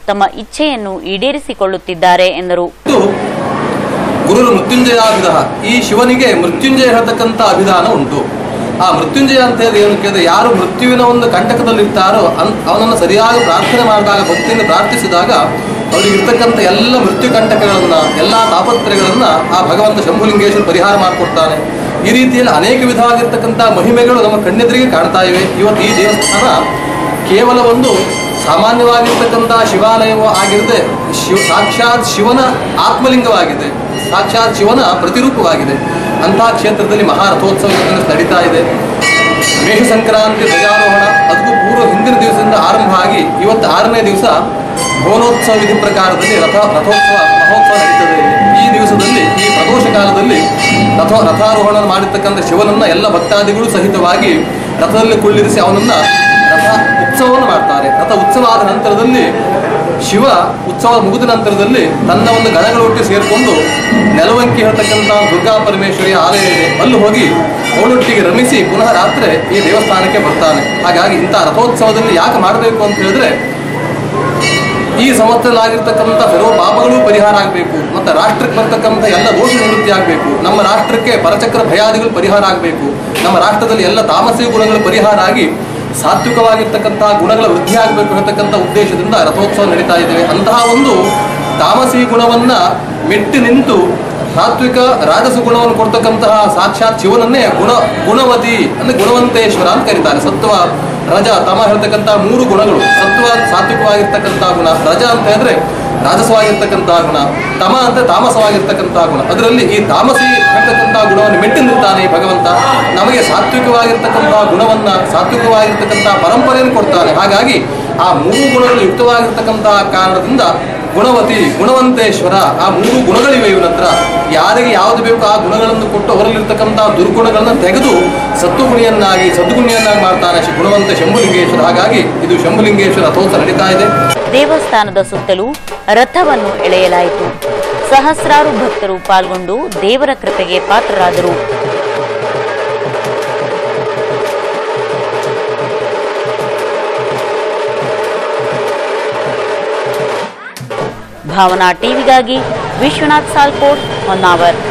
ತಮ್ಮ ಇಚ್ಛೆಯನ್ನು ಈಡೇರಿಸಿಕೊಳ್ಳುತ್ತಿದ್ದಾರೆ ಎಂದರು ಗುರು ಮೃತ್ಯುಂಜಯ ವಿಧ ಈ ಶಿವನಿಗೆ ಮೃತ್ಯುಂಜಯ ಹೇಳ್ತಕ್ಕಂಥ ಅಭಿಧಾನ ಉಂಟು ಆ ಮೃತ್ಯುಂಜಯ ಅಂತ ಹೇಳಿ ಏನು ಕೇಳಿದ್ರೆ ಯಾರು ಮೃತ್ಯುವಿನ ಒಂದು ಕಂಟಕದಲ್ಲಿರ್ತಾರೋ ಅನ್ ಅವನನ್ನು ಸರಿಯಾಗಿ ಪ್ರಾರ್ಥನೆ ಮಾಡಿದಾಗ ಭಕ್ತಿಯಿಂದ ಪ್ರಾರ್ಥಿಸಿದಾಗ ಅವರಿಗೆ ಇರ್ತಕ್ಕಂಥ ಎಲ್ಲ ಮೃತ್ಯು ಕಂಟಕಗಳನ್ನ ಎಲ್ಲ ತಾಪತ್ರಯಗಳನ್ನ ಆ ಭಗವಂತ ಶಂಭುಲಿಂಗೇಶ್ವರ ಪರಿಹಾರ ಮಾಡಿಕೊಡ್ತಾನೆ ಈ ರೀತಿಯಲ್ಲಿ ಅನೇಕ ವಿಧವಾಗಿರ್ತಕ್ಕಂಥ ಮಹಿಮೆಗಳು ನಮ್ಮ ಕಣ್ಣೆದುರಿಗೆ ಕಾಣ್ತಾ ಇವೆ ಇವತ್ತು ಈ ದೇವಸ್ಥಾನ ಕೇವಲ ಒಂದು ಸಾಮಾನ್ಯವಾಗಿರ್ತಕ್ಕಂಥ ಶಿವಾಲಯವೂ ಆಗಿರದೆ ಶಿವ ಸಾಕ್ಷಾತ್ ಶಿವನ ಆತ್ಮಲಿಂಗವಾಗಿದೆ ಸಾಕ್ಷಾತ್ ಶಿವನ ಪ್ರತಿರೂಪವಾಗಿದೆ ಅಂತಹ ಕ್ಷೇತ್ರದಲ್ಲಿ ಮಹಾರಥೋತ್ಸವ ಇವತ್ತಿನ ನಡೀತಾ ಇದೆ ಮೇಷ ಸಂಕ್ರಾಂತಿ ಧ್ವಜಾರೋಹಣ ಅದಕ್ಕೂ ಪೂರ್ವ ಹಿಂದಿನ ದಿವಸದಿಂದ ಆರಂಭ ಆಗಿ ಇವತ್ತು ಆರನೇ ದಿವಸ ಭವನೋತ್ಸವ ವಿಧಿ ಪ್ರಕಾರದಲ್ಲಿ ರಥ ರಥೋತ್ಸವ ಮಹೋತ್ಸವ ನಡೀತದೆ ಇಲ್ಲಿ. ಈ ದಿವಸದಲ್ಲಿ ಈ ಪ್ರದೋಷ ಕಾಲದಲ್ಲಿ ರಥ ರಥಾರೋಹಣ ಮಾಡಿರ್ತಕ್ಕಂಥ ಶಿವನನ್ನ ಎಲ್ಲ ಭಕ್ತಾದಿಗಳು ಸಹಿತವಾಗಿ ರಥದಲ್ಲಿ ಕುಳ್ಳಿರಿಸಿ ಅವನನ್ನ ರಥ ಉತ್ಸವವನ್ನು ಮಾಡ್ತಾರೆ ರಥ ಉತ್ಸವ ಆದ ನಂತರದಲ್ಲಿ ಶಿವ ಉತ್ಸವ ಮುಗಿದ ನಂತರದಲ್ಲಿ ತನ್ನ ಒಂದು ಗಣಗಳೊಟ್ಟಿಗೆ ಸೇರಿಕೊಂಡು ನೆಲವಂಕಿ ಹೇಳ್ತಕ್ಕಂಥ ದುರ್ಗಾ ಪರಮೇಶ್ವರಿ ಆಲಯ ಇದೆ ಅಲ್ಲಿ ಹೋಗಿ ಅವಳೊಟ್ಟಿಗೆ ರಮಿಸಿ ಪುನಃ ರಾತ್ರಿ ಈ ದೇವಸ್ಥಾನಕ್ಕೆ ಬರ್ತಾನೆ ಹಾಗಾಗಿ ಇಂಥ ರಥೋತ್ಸವದಲ್ಲಿ ಯಾಕೆ ಮಾಡಬೇಕು ಅಂತ ಹೇಳಿದ್ರೆ ಈ ಸಂವತ್ಸರಲಾಗಿರ್ತಕ್ಕಂಥ ಸರ್ವ ಪಾಪಗಳು ಪರಿಹಾರ ಆಗಬೇಕು ಮತ್ತು ರಾಷ್ಟ್ರಕ್ಕೆ ಬರ್ತಕ್ಕಂಥ ಎಲ್ಲ ದೋಷ ನಿವೃತ್ತಿ ಆಗಬೇಕು ನಮ್ಮ ರಾಷ್ಟ್ರಕ್ಕೆ ಪರಚಕ್ರ ಭಯಾದಿಗಳು ಪರಿಹಾರ ಆಗಬೇಕು ನಮ್ಮ ರಾಷ್ಟ್ರದಲ್ಲಿ ಎಲ್ಲ ತಾಮಸಿಕ ಗುಣಗಳು ಪರಿಹಾರ ಆಗಿ ಸಾತ್ವಿಕವಾಗಿರ್ತಕ್ಕಂಥ ಗುಣಗಳ ವೃದ್ಧಿ ಆಗಬೇಕು ಅಂತಕ್ಕಂಥ ಉದ್ದೇಶದಿಂದ ರಥೋತ್ಸವ ನಡೀತಾ ಇದ್ದೇವೆ ಅಂತಹ ಒಂದು ತಾಮಸಿ ಗುಣವನ್ನ ಮೆಟ್ಟಿ ನಿಂತು ಸಾತ್ವಿಕ ರಾಜಸ ಗುಣವನ್ನು ಕೊಡ್ತಕ್ಕಂತಹ ಸಾಕ್ಷಾತ್ ಶಿವನನ್ನೇ ಗುಣ ಗುಣವತಿ ಅಂದ್ರೆ ಗುಣವಂತೇಶ್ವರ ಅಂತ ಕರೀತಾರೆ ಸತ್ವ ರಜ ತಮ ಹೇಳ್ತಕ್ಕಂಥ ಮೂರು ಗುಣಗಳು ಸತ್ವ ಸಾತ್ವಿಕವಾಗಿರ್ತಕ್ಕಂಥ ಗುಣ ರಜ ಅಂತ ಹೇಳಿದ್ರೆ ರಾಜಸವಾಗಿರ್ತಕ್ಕಂತಹ ಗುಣ ತಮ ಅಂತ ತಾಮಸವಾಗಿರ್ತಕ್ಕಂತಹ ಗುಣ ಅದರಲ್ಲಿ ಈ ತಾಮಸಿ ಹೇಳ್ತಕ್ಕಂಥ ಗುಣವನ್ನು ಮೆಟ್ಟಿ ನಿಲ್ತಾನೆ ಈ ಭಗವಂತ ನಮಗೆ ಸಾತ್ವಿಕವಾಗಿರ್ತಕ್ಕಂತಹ ಗುಣವನ್ನ ಸಾತ್ವಿಕವಾಗಿರ್ತಕ್ಕಂತಹ ಪರಂಪರೆಯನ್ನು ಕೊಡ್ತಾನೆ ಹಾಗಾಗಿ ಆ ಮೂರು ಗುಣಗಳು ಯುಕ್ತವಾಗಿರ್ತಕ್ಕಂತಹ ಕಾರಣದಿಂದ ಗುಣವತಿ ಗುಣವಂತೇಶ್ವರ ಆ ಮೂರು ಗುಣಗಳಿವೆ ಇವನ ಹತ್ರ ಯಾರಿಗೆ ಯಾವುದು ಬೇಕು ಆ ಗುಣಗಳನ್ನು ಕೊಟ್ಟು ಅವರಲ್ಲಿರ್ತಕ್ಕಂಥ ದುರ್ಗುಣಗಳನ್ನು ತೆಗೆದು ಸತ್ವಗುಣಿಯನ್ನಾಗಿ ಸದ್ಗುಣಿಯನ್ನಾಗಿ ಮಾಡ್ತಾನೆ ಶ್ರೀ ಗುಣವಂತ ಶಂಭುಲಿಂಗೇಶ್ವರ ಹಾಗಾಗಿ ಇದು ಶಂಭುಲಿಂಗೇಶ್ವರ ರಥೋತ್ಸವ ನಡೀತಾ ಇದೆ ದೇವಸ್ಥಾನದ ಸುತ್ತಲೂ ರಥವನ್ನು ಎಳೆಯಲಾಯಿತು ಸಹಸ್ರಾರು ಭಕ್ತರು ಪಾಲ್ಗೊಂಡು ದೇವರ ಕೃಪೆಗೆ ಪಾತ್ರರಾದರು ಭಾವನಾ ಟಿವಿಗಾಗಿ ವಿಶ್ವನಾಥ್ ಸಾಲ್ಕೋಟ್ ಹೊನ್ನಾವರ್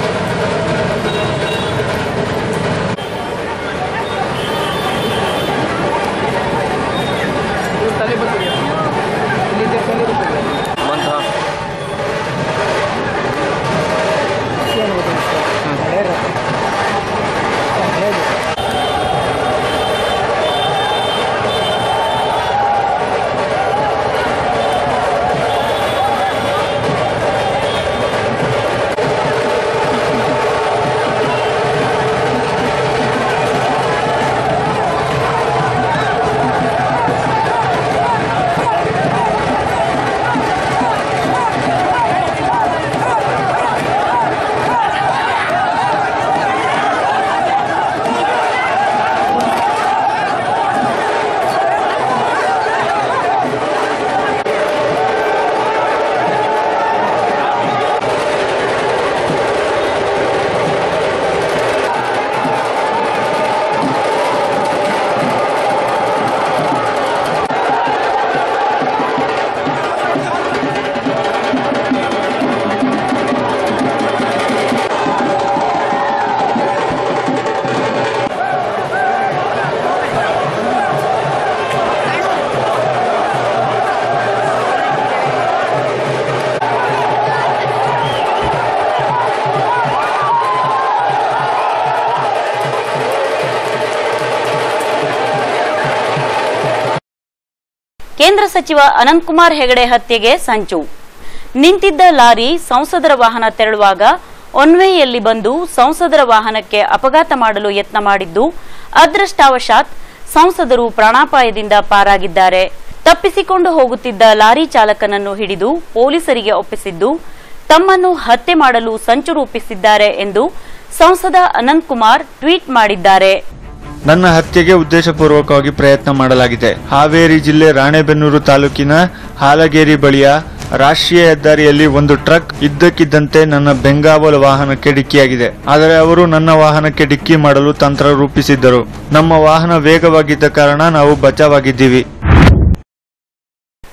ಕೇಂದ್ರ ಸಚಿವ ಅನಂತಕುಮಾರ್ ಹೆಗಡೆ ಹತ್ಯೆಗೆ ಸಂಚು ನಿಂತಿದ್ದ ಲಾರಿ ಸಂಸದರ ವಾಹನ ತೆರಳುವಾಗ ಒನ್ವೇಯಲ್ಲಿ ಬಂದು ಸಂಸದರ ವಾಹನಕ್ಕೆ ಅಪಘಾತ ಮಾಡಲು ಯತ್ನ ಮಾಡಿದ್ದು ಅದೃಷ್ಟಾವಶಾತ್ ಸಂಸದರು ಪ್ರಾಣಾಪಾಯದಿಂದ ಪಾರಾಗಿದ್ದಾರೆ ತಪ್ಪಿಸಿಕೊಂಡು ಹೋಗುತ್ತಿದ್ದ ಲಾರಿ ಚಾಲಕನನ್ನು ಹಿಡಿದು ಪೊಲೀಸರಿಗೆ ಒಪ್ಪಿಸಿದ್ದು ತಮ್ಮನ್ನು ಹತ್ಯೆ ಮಾಡಲು ಸಂಚು ರೂಪಿಸಿದ್ದಾರೆ ಎಂದು ಸಂಸದ ಅನಂತಕುಮಾರ್ ಟ್ವೀಟ್ ಮಾಡಿದ್ದಾರೆ ನನ್ನ ಹತ್ಯೆಗೆ ಉದ್ದೇಶಪೂರ್ವಕವಾಗಿ ಪ್ರಯತ್ನ ಮಾಡಲಾಗಿದೆ ಹಾವೇರಿ ಜಿಲ್ಲೆ ರಾಣೆಬೆನ್ನೂರು ತಾಲೂಕಿನ ಹಾಲಗೇರಿ ಬಳಿಯ ರಾಷ್ಟ್ರೀಯ ಹೆದ್ದಾರಿಯಲ್ಲಿ ಒಂದು ಟ್ರಕ್ ಇದ್ದಕ್ಕಿದ್ದಂತೆ ನನ್ನ ಬೆಂಗಾವಲ್ ವಾಹನಕ್ಕೆ ಡಿಕ್ಕಿಯಾಗಿದೆ ಆದರೆ ಅವರು ನನ್ನ ವಾಹನಕ್ಕೆ ಡಿಕ್ಕಿ ಮಾಡಲು ತಂತ್ರ ರೂಪಿಸಿದ್ದರು ನಮ್ಮ ವಾಹನ ವೇಗವಾಗಿದ್ದ ಕಾರಣ ನಾವು ಬಚಾವಾಗಿದ್ದೀವಿ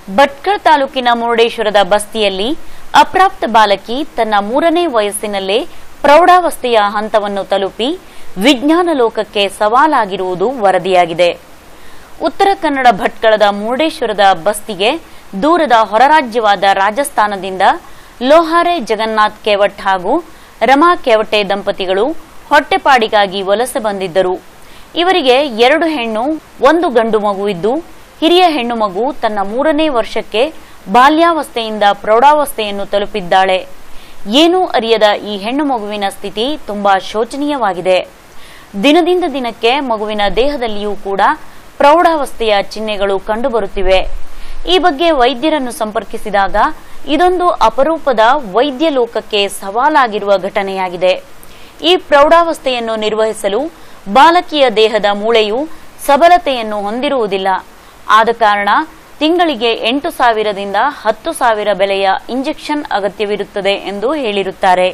ಭಟ್ಕಳ ತಾಲೂಕಿನ ಮುರುಡೇಶ್ವರದ ಬಸ್ತಿಯಲ್ಲಿ ಅಪ್ರಾಪ್ತ ಬಾಲಕಿ ತನ್ನ ಮೂರನೇ ವಯಸ್ಸಿನಲ್ಲೇ ಪ್ರೌಢಾವಸ್ಥೆಯ ಹಂತವನ್ನು ತಲುಪಿ ವಿಜ್ಞಾನ ಲೋಕಕ್ಕೆ ಸವಾಲಾಗಿರುವುದು ವರದಿಯಾಗಿದೆ ಉತ್ತರ ಕನ್ನಡ ಭಟ್ಕಳದ ಮುರುಡೇಶ್ವರದ ಬಸ್ತಿಗೆ ದೂರದ ಹೊರರಾಜ್ಯವಾದ ರಾಜಸ್ಥಾನದಿಂದ ಲೋಹಾರೆ ಜಗನ್ನಾಥ್ ಕೇವಟ್ ಹಾಗೂ ರಮಾ ಕೇವಟೆ ದಂಪತಿಗಳು ಹೊಟ್ಟೆಪಾಡಿಗಾಗಿ ವಲಸೆ ಬಂದಿದ್ದರು ಇವರಿಗೆ ಎರಡು ಹೆಣ್ಣು ಒಂದು ಗಂಡು ಮಗುವಿದ್ದು ಹಿರಿಯ ಹೆಣ್ಣು ಮಗು ತನ್ನ ಮೂರನೇ ವರ್ಷಕ್ಕೆ ಬಾಲ್ಯಾವಸ್ಥೆಯಿಂದ ಪ್ರೌಢಾವಸ್ಥೆಯನ್ನು ತಲುಪಿದ್ದಾಳೆ ಏನೂ ಅರಿಯದ ಈ ಹೆಣ್ಣು ಮಗುವಿನ ಸ್ಥಿತಿ ತುಂಬಾ ಶೋಚನೀಯವಾಗಿದೆ ದಿನದಿಂದ ದಿನಕ್ಕೆ ಮಗುವಿನ ದೇಹದಲ್ಲಿಯೂ ಕೂಡ ಪ್ರೌಢಾವಸ್ಥೆಯ ಚಿಹ್ನೆಗಳು ಕಂಡುಬರುತ್ತಿವೆ ಈ ಬಗ್ಗೆ ವೈದ್ಯರನ್ನು ಸಂಪರ್ಕಿಸಿದಾಗ ಇದೊಂದು ಅಪರೂಪದ ವೈದ್ಯ ಲೋಕಕ್ಕೆ ಸವಾಲಾಗಿರುವ ಘಟನೆಯಾಗಿದೆ ಈ ಪ್ರೌಢಾವಸ್ಥೆಯನ್ನು ನಿರ್ವಹಿಸಲು ಬಾಲಕಿಯ ದೇಹದ ಮೂಳೆಯು ಸಬಲತೆಯನ್ನು ಹೊಂದಿರುವುದಿಲ್ಲ ಆದ ಕಾರಣ ತಿಂಗಳಿಗೆ ಎಂಟು ಸಾವಿರದಿಂದ ಹತ್ತು ಸಾವಿರ ಬೆಲೆಯ ಇಂಜೆಕ್ಷನ್ ಅಗತ್ಯವಿರುತ್ತದೆ ಎಂದು ಹೇಳಿರುತ್ತಾರೆ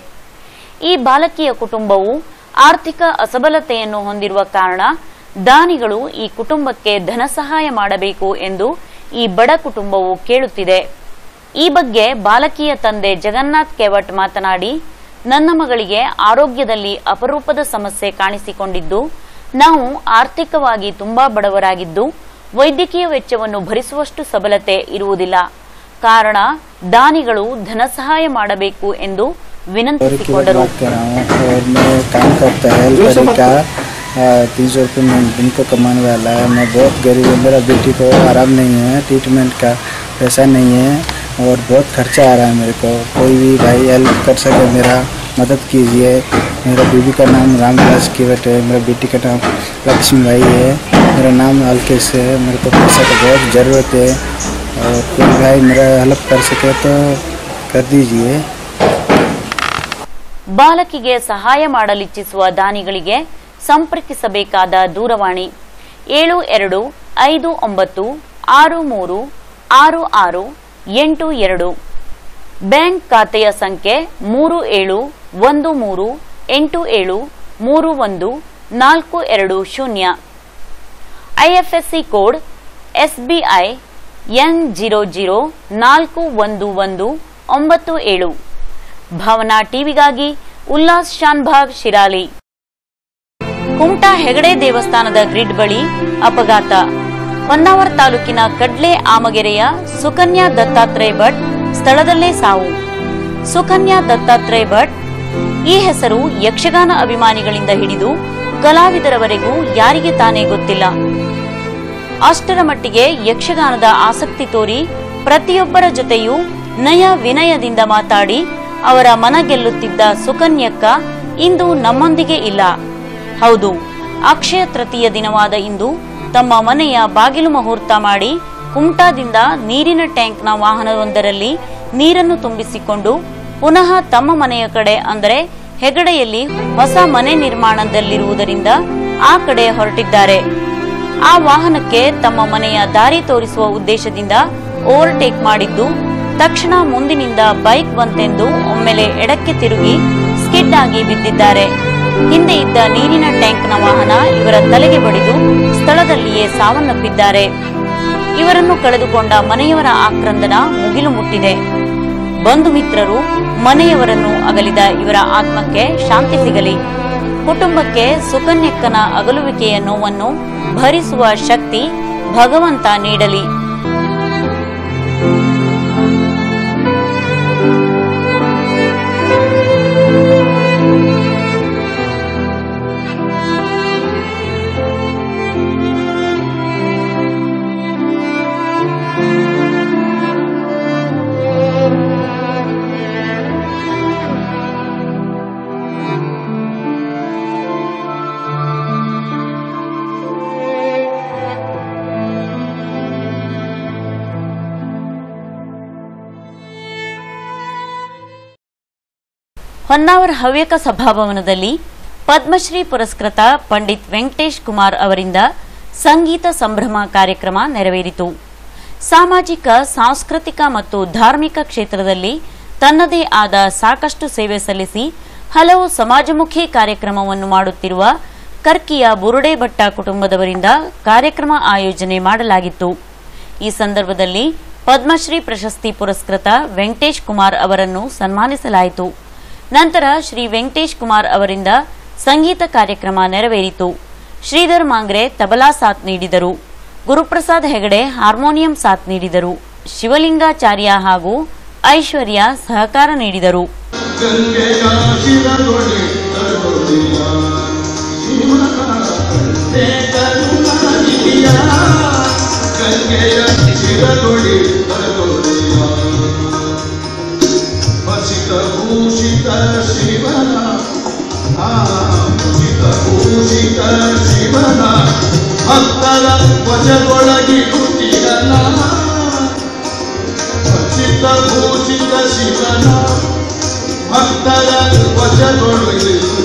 ಈ ಬಾಲಕಿಯ ಕುಟುಂಬವು ಆರ್ಥಿಕ ಅಸಬಲತೆಯನ್ನು ಹೊಂದಿರುವ ಕಾರಣ ದಾನಿಗಳು ಈ ಕುಟುಂಬಕ್ಕೆ ಧನ ಸಹಾಯ ಮಾಡಬೇಕು ಎಂದು ಈ ಬಡ ಕುಟುಂಬವು ಕೇಳುತ್ತಿದೆ ಈ ಬಗ್ಗೆ ಬಾಲಕಿಯ ತಂದೆ ಜಗನ್ನಾಥ್ ಕೆವಟ್ ಮಾತನಾಡಿ ನನ್ನ ಮಗಳಿಗೆ ಆರೋಗ್ಯದಲ್ಲಿ ಅಪರೂಪದ ಸಮಸ್ಯೆ ಕಾಣಿಸಿಕೊಂಡಿದ್ದು ನಾವು ಆರ್ಥಿಕವಾಗಿ ತುಂಬಾ ಬಡವರಾಗಿದ್ದು ವೈದ್ಯಕೀಯ ವೆಚ್ಚವನ್ನು ಭರಿಸುವಷ್ಟು ಸಬಲತೆ ಇರುವುದಿಲ್ಲ ಕಾರಣ ದಾನಿಗಳು ಧನ ಸಹಾಯ ಮಾಡಬೇಕು ಎಂದು ವಿನಂತಿಸಿಕೊಂಡರು बात कर रहा हूँ और मैं काम करता है हेल्पर का तीन सौ रुपये में दिन को कमाने वाला है मैं बहुत गरीब हूँ मेरा बेटी को आराम नहीं है ट्रीटमेंट का पैसा नहीं है और बहुत खर्चा आ रहा है मेरे को कोई भी भाई हेल्प कर सके मेरा मदद कीजिए मेरा बीबी का नाम रामदास केवट है मेरा बेटी का नाम लक्ष्मी भाई है मेरा नाम अलकेश है मेरे को पैसा का बहुत ज़रूरत है और कोई भाई मेरा हेल्प कर सके तो कर दीजिए ಬಾಲಕಿಗೆ ಸಹಾಯ ಮಾಡಲಿಚ್ಛಿಸುವ ದಾನಿಗಳಿಗೆ ಸಂಪರ್ಕಿಸಬೇಕಾದ ದೂರವಾಣಿ ಏಳು ಎರಡು ಐದು ಒಂಬತ್ತು ಆರು ಮೂರು ಆರು ಆರು ಎಂಟು ಎರಡು ಬ್ಯಾಂಕ್ ಖಾತೆಯ ಸಂಖ್ಯೆ ಮೂರು ಏಳು ಒಂದು ಮೂರು ಎಂಟು ಏಳು ಮೂರು ಒಂದು ನಾಲ್ಕು ಎರಡು ಶೂನ್ಯ IFSC code SBI N zero zero ನಾಲ್ಕು ಒಂದು ಒಂದು ಒಂಬತ್ತು ಏಳು ಭಾವನಾ ಟಿವಿಗಾಗಿ ಉಲ್ಲಾಸ್ ಶಾನ್ಭಾಗ್ ಶಿರಾಲಿ ಕುಮಟಾ ಹೆಗಡೆ ದೇವಸ್ಥಾನದ ಗ್ರಿಡ್ ಬಳಿ ಅಪಘಾತ ಹೊನ್ನಾವರ ತಾಲೂಕಿನ ಕಡ್ಲೆ ಆಮಗೆರೆಯ ಸುಕನ್ಯಾ ದತ್ತಾತ್ರೇಯ ಭಟ್ ಸ್ಥಳದಲ್ಲೇ ಸಾವು ಸುಕನ್ಯಾ ದತ್ತಾತ್ರೇಯ ಭಟ್ ಈ ಹೆಸರು ಯಕ್ಷಗಾನ ಅಭಿಮಾನಿಗಳಿಂದ ಹಿಡಿದು ಕಲಾವಿದರವರೆಗೂ ಯಾರಿಗೆ ತಾನೇ ಗೊತ್ತಿಲ್ಲ ಅಷ್ಟರ ಮಟ್ಟಿಗೆ ಯಕ್ಷಗಾನದ ಆಸಕ್ತಿ ತೋರಿ ಪ್ರತಿಯೊಬ್ಬರ ಜೊತೆಯೂ ನಯ ವಿನಯದಿಂದ ಮಾತಾಡಿ ಅವರ ಮನ ಗೆಲ್ಲುತ್ತಿದ್ದ ಸುಕನ್ಯಕ್ಕ ಇಂದು ನಮ್ಮೊಂದಿಗೆ ಇಲ್ಲ ಹೌದು ಅಕ್ಷಯ ತೃತೀಯ ದಿನವಾದ ಇಂದು ತಮ್ಮ ಮನೆಯ ಬಾಗಿಲು ಮುಹೂರ್ತ ಮಾಡಿ ಕುಮಟಾದಿಂದ ನೀರಿನ ಟ್ಯಾಂಕ್ನ ವಾಹನವೊಂದರಲ್ಲಿ ನೀರನ್ನು ತುಂಬಿಸಿಕೊಂಡು ಪುನಃ ತಮ್ಮ ಮನೆಯ ಕಡೆ ಅಂದರೆ ಹೆಗಡೆಯಲ್ಲಿ ಹೊಸ ಮನೆ ನಿರ್ಮಾಣದಲ್ಲಿರುವುದರಿಂದ ಆ ಕಡೆ ಹೊರಟಿದ್ದಾರೆ ಆ ವಾಹನಕ್ಕೆ ತಮ್ಮ ಮನೆಯ ದಾರಿ ತೋರಿಸುವ ಉದ್ದೇಶದಿಂದ ಓವರ್ಟೇಕ್ ಮಾಡಿದ್ದು ತಕ್ಷಣ ಮುಂದಿನಿಂದ ಬೈಕ್ ಬಂತೆಂದು ಒಮ್ಮೆಲೆ ಎಡಕ್ಕೆ ತಿರುಗಿ ಸ್ಕಿಡ್ ಆಗಿ ಬಿದ್ದಿದ್ದಾರೆ ಹಿಂದೆ ಇದ್ದ ನೀರಿನ ಟ್ಯಾಂಕ್ನ ವಾಹನ ಇವರ ತಲೆಗೆ ಬಡಿದು ಸ್ಥಳದಲ್ಲಿಯೇ ಸಾವನ್ನಪ್ಪಿದ್ದಾರೆ ಇವರನ್ನು ಕಳೆದುಕೊಂಡ ಮನೆಯವರ ಆಕ್ರಂದನ ಮುಗಿಲು ಮುಟ್ಟಿದೆ ಬಂಧು ಮಿತ್ರರು ಮನೆಯವರನ್ನು ಅಗಲಿದ ಇವರ ಆತ್ಮಕ್ಕೆ ಶಾಂತಿ ಸಿಗಲಿ ಕುಟುಂಬಕ್ಕೆ ಸುಕನ್ಯಕ್ಕನ ಅಗಲುವಿಕೆಯ ನೋವನ್ನು ಭರಿಸುವ ಶಕ್ತಿ ಭಗವಂತ ನೀಡಲಿ ಹೊನ್ನಾವರ ಹವ್ಯಕ ಸಭಾಭವನದಲ್ಲಿ ಪದ್ಮಶ್ರೀ ಪುರಸ್ಕೃತ ಪಂಡಿತ್ ವೆಂಕಟೇಶ್ ಕುಮಾರ್ ಅವರಿಂದ ಸಂಗೀತ ಸಂಭ್ರಮ ಕಾರ್ಯಕ್ರಮ ನೆರವೇರಿತು ಸಾಮಾಜಿಕ ಸಾಂಸ್ಕೃತಿಕ ಮತ್ತು ಧಾರ್ಮಿಕ ಕ್ಷೇತ್ರದಲ್ಲಿ ತನ್ನದೇ ಆದ ಸಾಕಷ್ಟು ಸೇವೆ ಸಲ್ಲಿಸಿ ಹಲವು ಸಮಾಜಮುಖಿ ಕಾರ್ಯಕ್ರಮವನ್ನು ಮಾಡುತ್ತಿರುವ ಕರ್ಕಿಯ ಬುರುಡೆ ಭಟ್ಟ ಕುಟುಂಬದವರಿಂದ ಕಾರ್ಯಕ್ರಮ ಆಯೋಜನೆ ಮಾಡಲಾಗಿತ್ತು ಈ ಸಂದರ್ಭದಲ್ಲಿ ಪದ್ಮಶ್ರೀ ಪ್ರಶಸ್ತಿ ಪುರಸ್ಕೃತ ವೆಂಕಟೇಶ್ ಕುಮಾರ್ ಅವರನ್ನು ಸನ್ಮಾನಿಸಲಾಯಿತು ನಂತರ ಶ್ರೀ ವೆಂಕಟೇಶ್ ಕುಮಾರ್ ಅವರಿಂದ ಸಂಗೀತ ಕಾರ್ಯಕ್ರಮ ನೆರವೇರಿತು ಶ್ರೀಧರ್ ಮಾಂಗ್ರೆ ತಬಲಾ ಸಾಥ್ ನೀಡಿದರು ಗುರುಪ್ರಸಾದ್ ಹೆಗಡೆ ಹಾರ್ಮೋನಿಯಂ ಸಾಥ್ ನೀಡಿದರು ಶಿವಲಿಂಗಾಚಾರ್ಯ ಹಾಗೂ ಐಶ್ವರ್ಯ ಸಹಕಾರ ನೀಡಿದರು ಭೂಷಿತ ಶಿವನ ಭೂಷಿತ ಭೂಷಿತ ಶಿವನ ಭಕ್ತರ ವಶದೊಳಗಿಡುತ್ತಿರನ ಭಕ್ಷಿತ ಭೂಷಿತ ಶಿವನ ಭಕ್ತರ ವಶದೊಳಗಿಡುತ್ತಿರ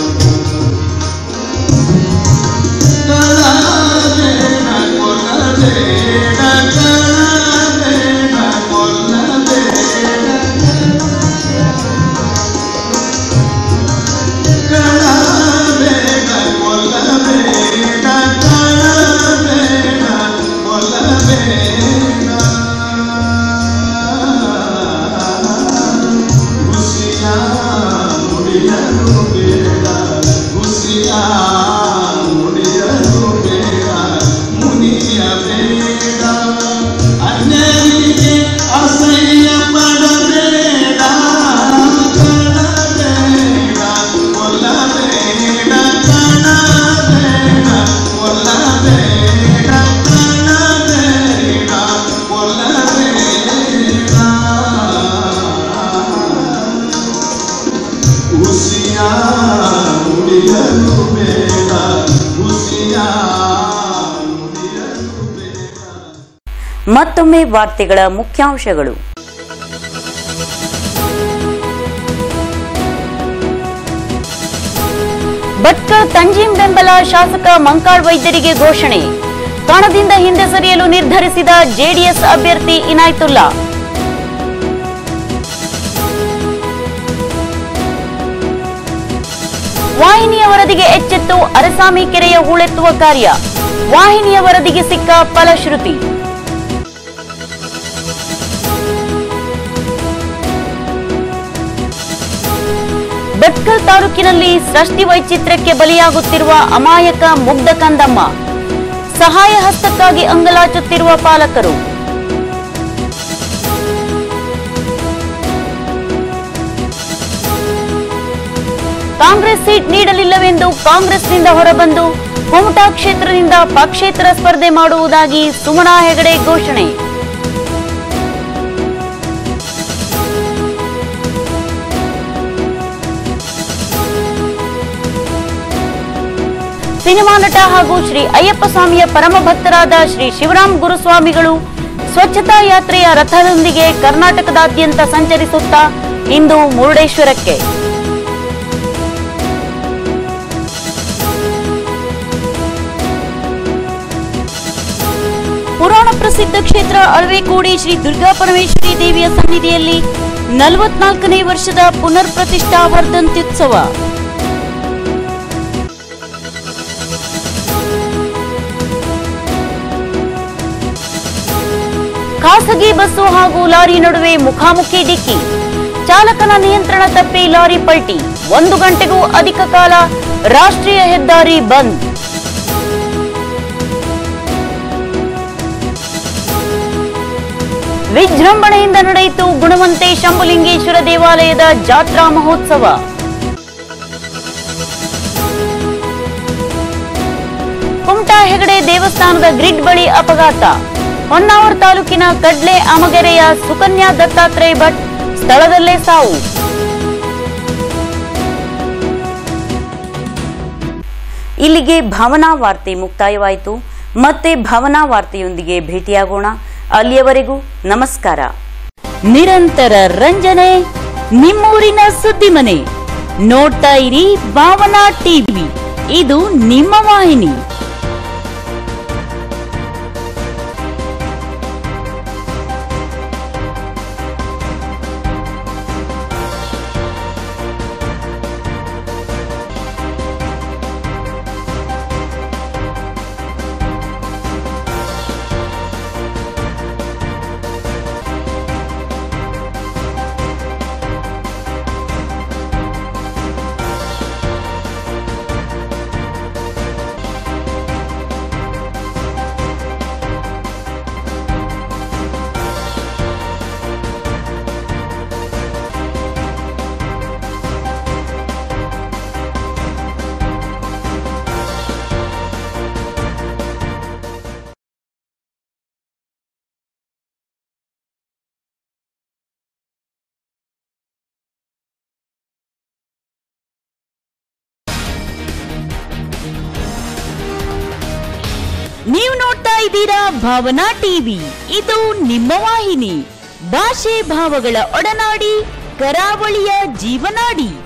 ಕಳಬೇಡ ಕೊಲ್ಲಬೇಡ ಕಳಬೇಡ ಕೊಲ್ಲಬೇಡ ಕಳಬೇಡ ಕೊಲ್ಲಬೇಡ ಕಳಬೇಡ ಕೊಲ್ಲಬೇಡ ಹುಸಿಯ ನುಡಿಯಲು ಬೇಡ ಹುಸಿಯ ನುಡಿಯಲು ಬೇಡ ಮುನಿಯ ಬೇಡ ಅನ್ಯರಿಗೆ ಅಸಹ್ಯ ಪಡಬೇಡ ಕಳಬೇಡ ಕೊಲ್ಲಬೇಡ ಕಳಬೇಡ ಕೊಲ್ಲಬೇಡ ಕಳಬೇಡ ಕೊಲ್ಲಬೇಡ ಹುಸಿಯ ನುಡಿಯಲು ಬೇಡ ಹುಸಿಯ ಮತ್ತೊಮ್ಮೆ ವಾರ್ತೆಗಳ ಮುಖ್ಯಾಂಶಗಳು ಭಟ್ಕಳ ತಂಜೀಂ ಬೆಂಬಲ ಶಾಸಕ ಮಂಕಾಳ್ ವೈದ್ಯರಿಗೆ ಘೋಷಣೆ ಕಣದಿಂದ ಹಿಂದೆ ಸರಿಯಲು ನಿರ್ಧರಿಸಿದ ಜೆಡಿಎಸ್ ಅಭ್ಯರ್ಥಿ ಇನಾಯ್ತುಲ್ಲಾ ವಾಹಿನಿಯ ವರದಿಗೆ ಎಚ್ಚೆತ್ತು ಅರಸಾಮಿ ಕೆರೆಯ ಹೂಳೆತ್ತುವ ಕಾರ್ಯ ವಾಹಿನಿಯ ವರದಿಗೆ ಸಿಕ್ಕ ಫಲಶ್ರುತಿ ಭಟ್ಕಲ್ ತಾಲೂಕಿನಲ್ಲಿ ಸೃಷ್ಟಿ ವೈಚಿತ್ರ್ಯಕ್ಕೆ ಬಲಿಯಾಗುತ್ತಿರುವ ಅಮಾಯಕ ಮುಗ್ಧ ಕಂದಮ್ಮ ಸಹಾಯ ಹಸ್ತಕ್ಕಾಗಿ ಅಂಗಲಾಚುತ್ತಿರುವ ಪಾಲಕರು ಕಾಂಗ್ರೆಸ್ ಸೀಟ್ ನೀಡಲಿಲ್ಲವೆಂದು ಕಾಂಗ್ರೆಸ್ನಿಂದ ಹೊರಬಂದು ಕುಮಟಾ ಕ್ಷೇತ್ರದಿಂದ ಪಕ್ಷೇತರ ಸ್ಪರ್ಧೆ ಮಾಡುವುದಾಗಿ ಸುಮನಾ ಹೆಗಡೆ ಘೋಷಣೆ ಸಿನಿಮಾ ನಟ ಹಾಗೂ ಶ್ರೀ ಅಯ್ಯಪ್ಪ ಸ್ವಾಮಿಯ ಪರಮ ಭಕ್ತರಾದ ಶ್ರೀ ಶಿವರಾಮ್ ಗುರುಸ್ವಾಮಿಗಳು ಸ್ವಚ್ಛತಾ ಯಾತ್ರೆಯ ರಥದೊಂದಿಗೆ ಕರ್ನಾಟಕದಾದ್ಯಂತ ಸಂಚರಿಸುತ್ತಾ ಇಂದು ಮುರುಡೇಶ್ವರಕ್ಕೆ ಪುರಾಣ ಪ್ರಸಿದ್ಧ ಕ್ಷೇತ್ರ ಅಳವೆಕೋಡಿ ಶ್ರೀ ದುರ್ಗಾ ಪರಮೇಶ್ವರಿ ದೇವಿಯ ಸನ್ನಿಧಿಯಲ್ಲಿ ನಲವತ್ನಾಲ್ಕನೇ ವರ್ಷದ ಪುನರ್ ಪ್ರತಿಷ್ಠಾ ವರ್ಧಂತ್ಯುತ್ಸವ ಖಾಸಗಿ ಬಸ್ಸು ಹಾಗೂ ಲಾರಿ ನಡುವೆ ಮುಖಾಮುಖಿ ಡಿಕ್ಕಿ ಚಾಲಕನ ನಿಯಂತ್ರಣ ತಪ್ಪಿ ಲಾರಿ ಪಲ್ಟಿ ಒಂದು ಗಂಟೆಗೂ ಅಧಿಕ ಕಾಲ ರಾಷ್ಟ್ರೀಯ ಹೆದ್ದಾರಿ ಬಂದ್ ವಿಜೃಂಭಣೆಯಿಂದ ನಡೆಯಿತು ಗುಣವಂತೆ ಶಂಭುಲಿಂಗೇಶ್ವರ ದೇವಾಲಯದ ಜಾತ್ರಾ ಮಹೋತ್ಸವ ಕುಮಟಾ ಹೆಗಡೆ ದೇವಸ್ಥಾನದ ಗ್ರಿಡ್ ಬಳಿ ಅಪಘಾತ ಹೊನ್ನಾವರ ತಾಲೂಕಿನ ಕಡ್ಲೆ ಅಮಗೆರೆಯ ಸುಕನ್ಯಾ ದತ್ತಾತ್ರೇಯ ಭಟ್ ಸ್ಥಳದಲ್ಲೇ ಸಾವು ಇಲ್ಲಿಗೆ ಭಾವನಾ ವಾರ್ತೆ ಮುಕ್ತಾಯವಾಯಿತು ಮತ್ತೆ ಭಾವನಾ ವಾರ್ತೆಯೊಂದಿಗೆ ಭೇಟಿಯಾಗೋಣ ಅಲ್ಲಿಯವರೆಗೂ ನಮಸ್ಕಾರ ನಿರಂತರ ರಂಜನೆ ನಿಮ್ಮೂರಿನ ಸುದ್ದಿ ಮನೆ ನೋಡ್ತಾ ಇರಿ ಭಾವನಾ ಟಿವಿ ಇದು ನಿಮ್ಮ ವಾಹಿನಿ ನೀವು ನೋಡ್ತಾ ಇದ್ದೀರಾ ಭಾವನಾ ಟಿವಿ ಇದು ನಿಮ್ಮ ವಾಹಿನಿ ಭಾಷೆ ಭಾವಗಳ ಒಡನಾಡಿ ಕರಾವಳಿಯ ಜೀವನಾಡಿ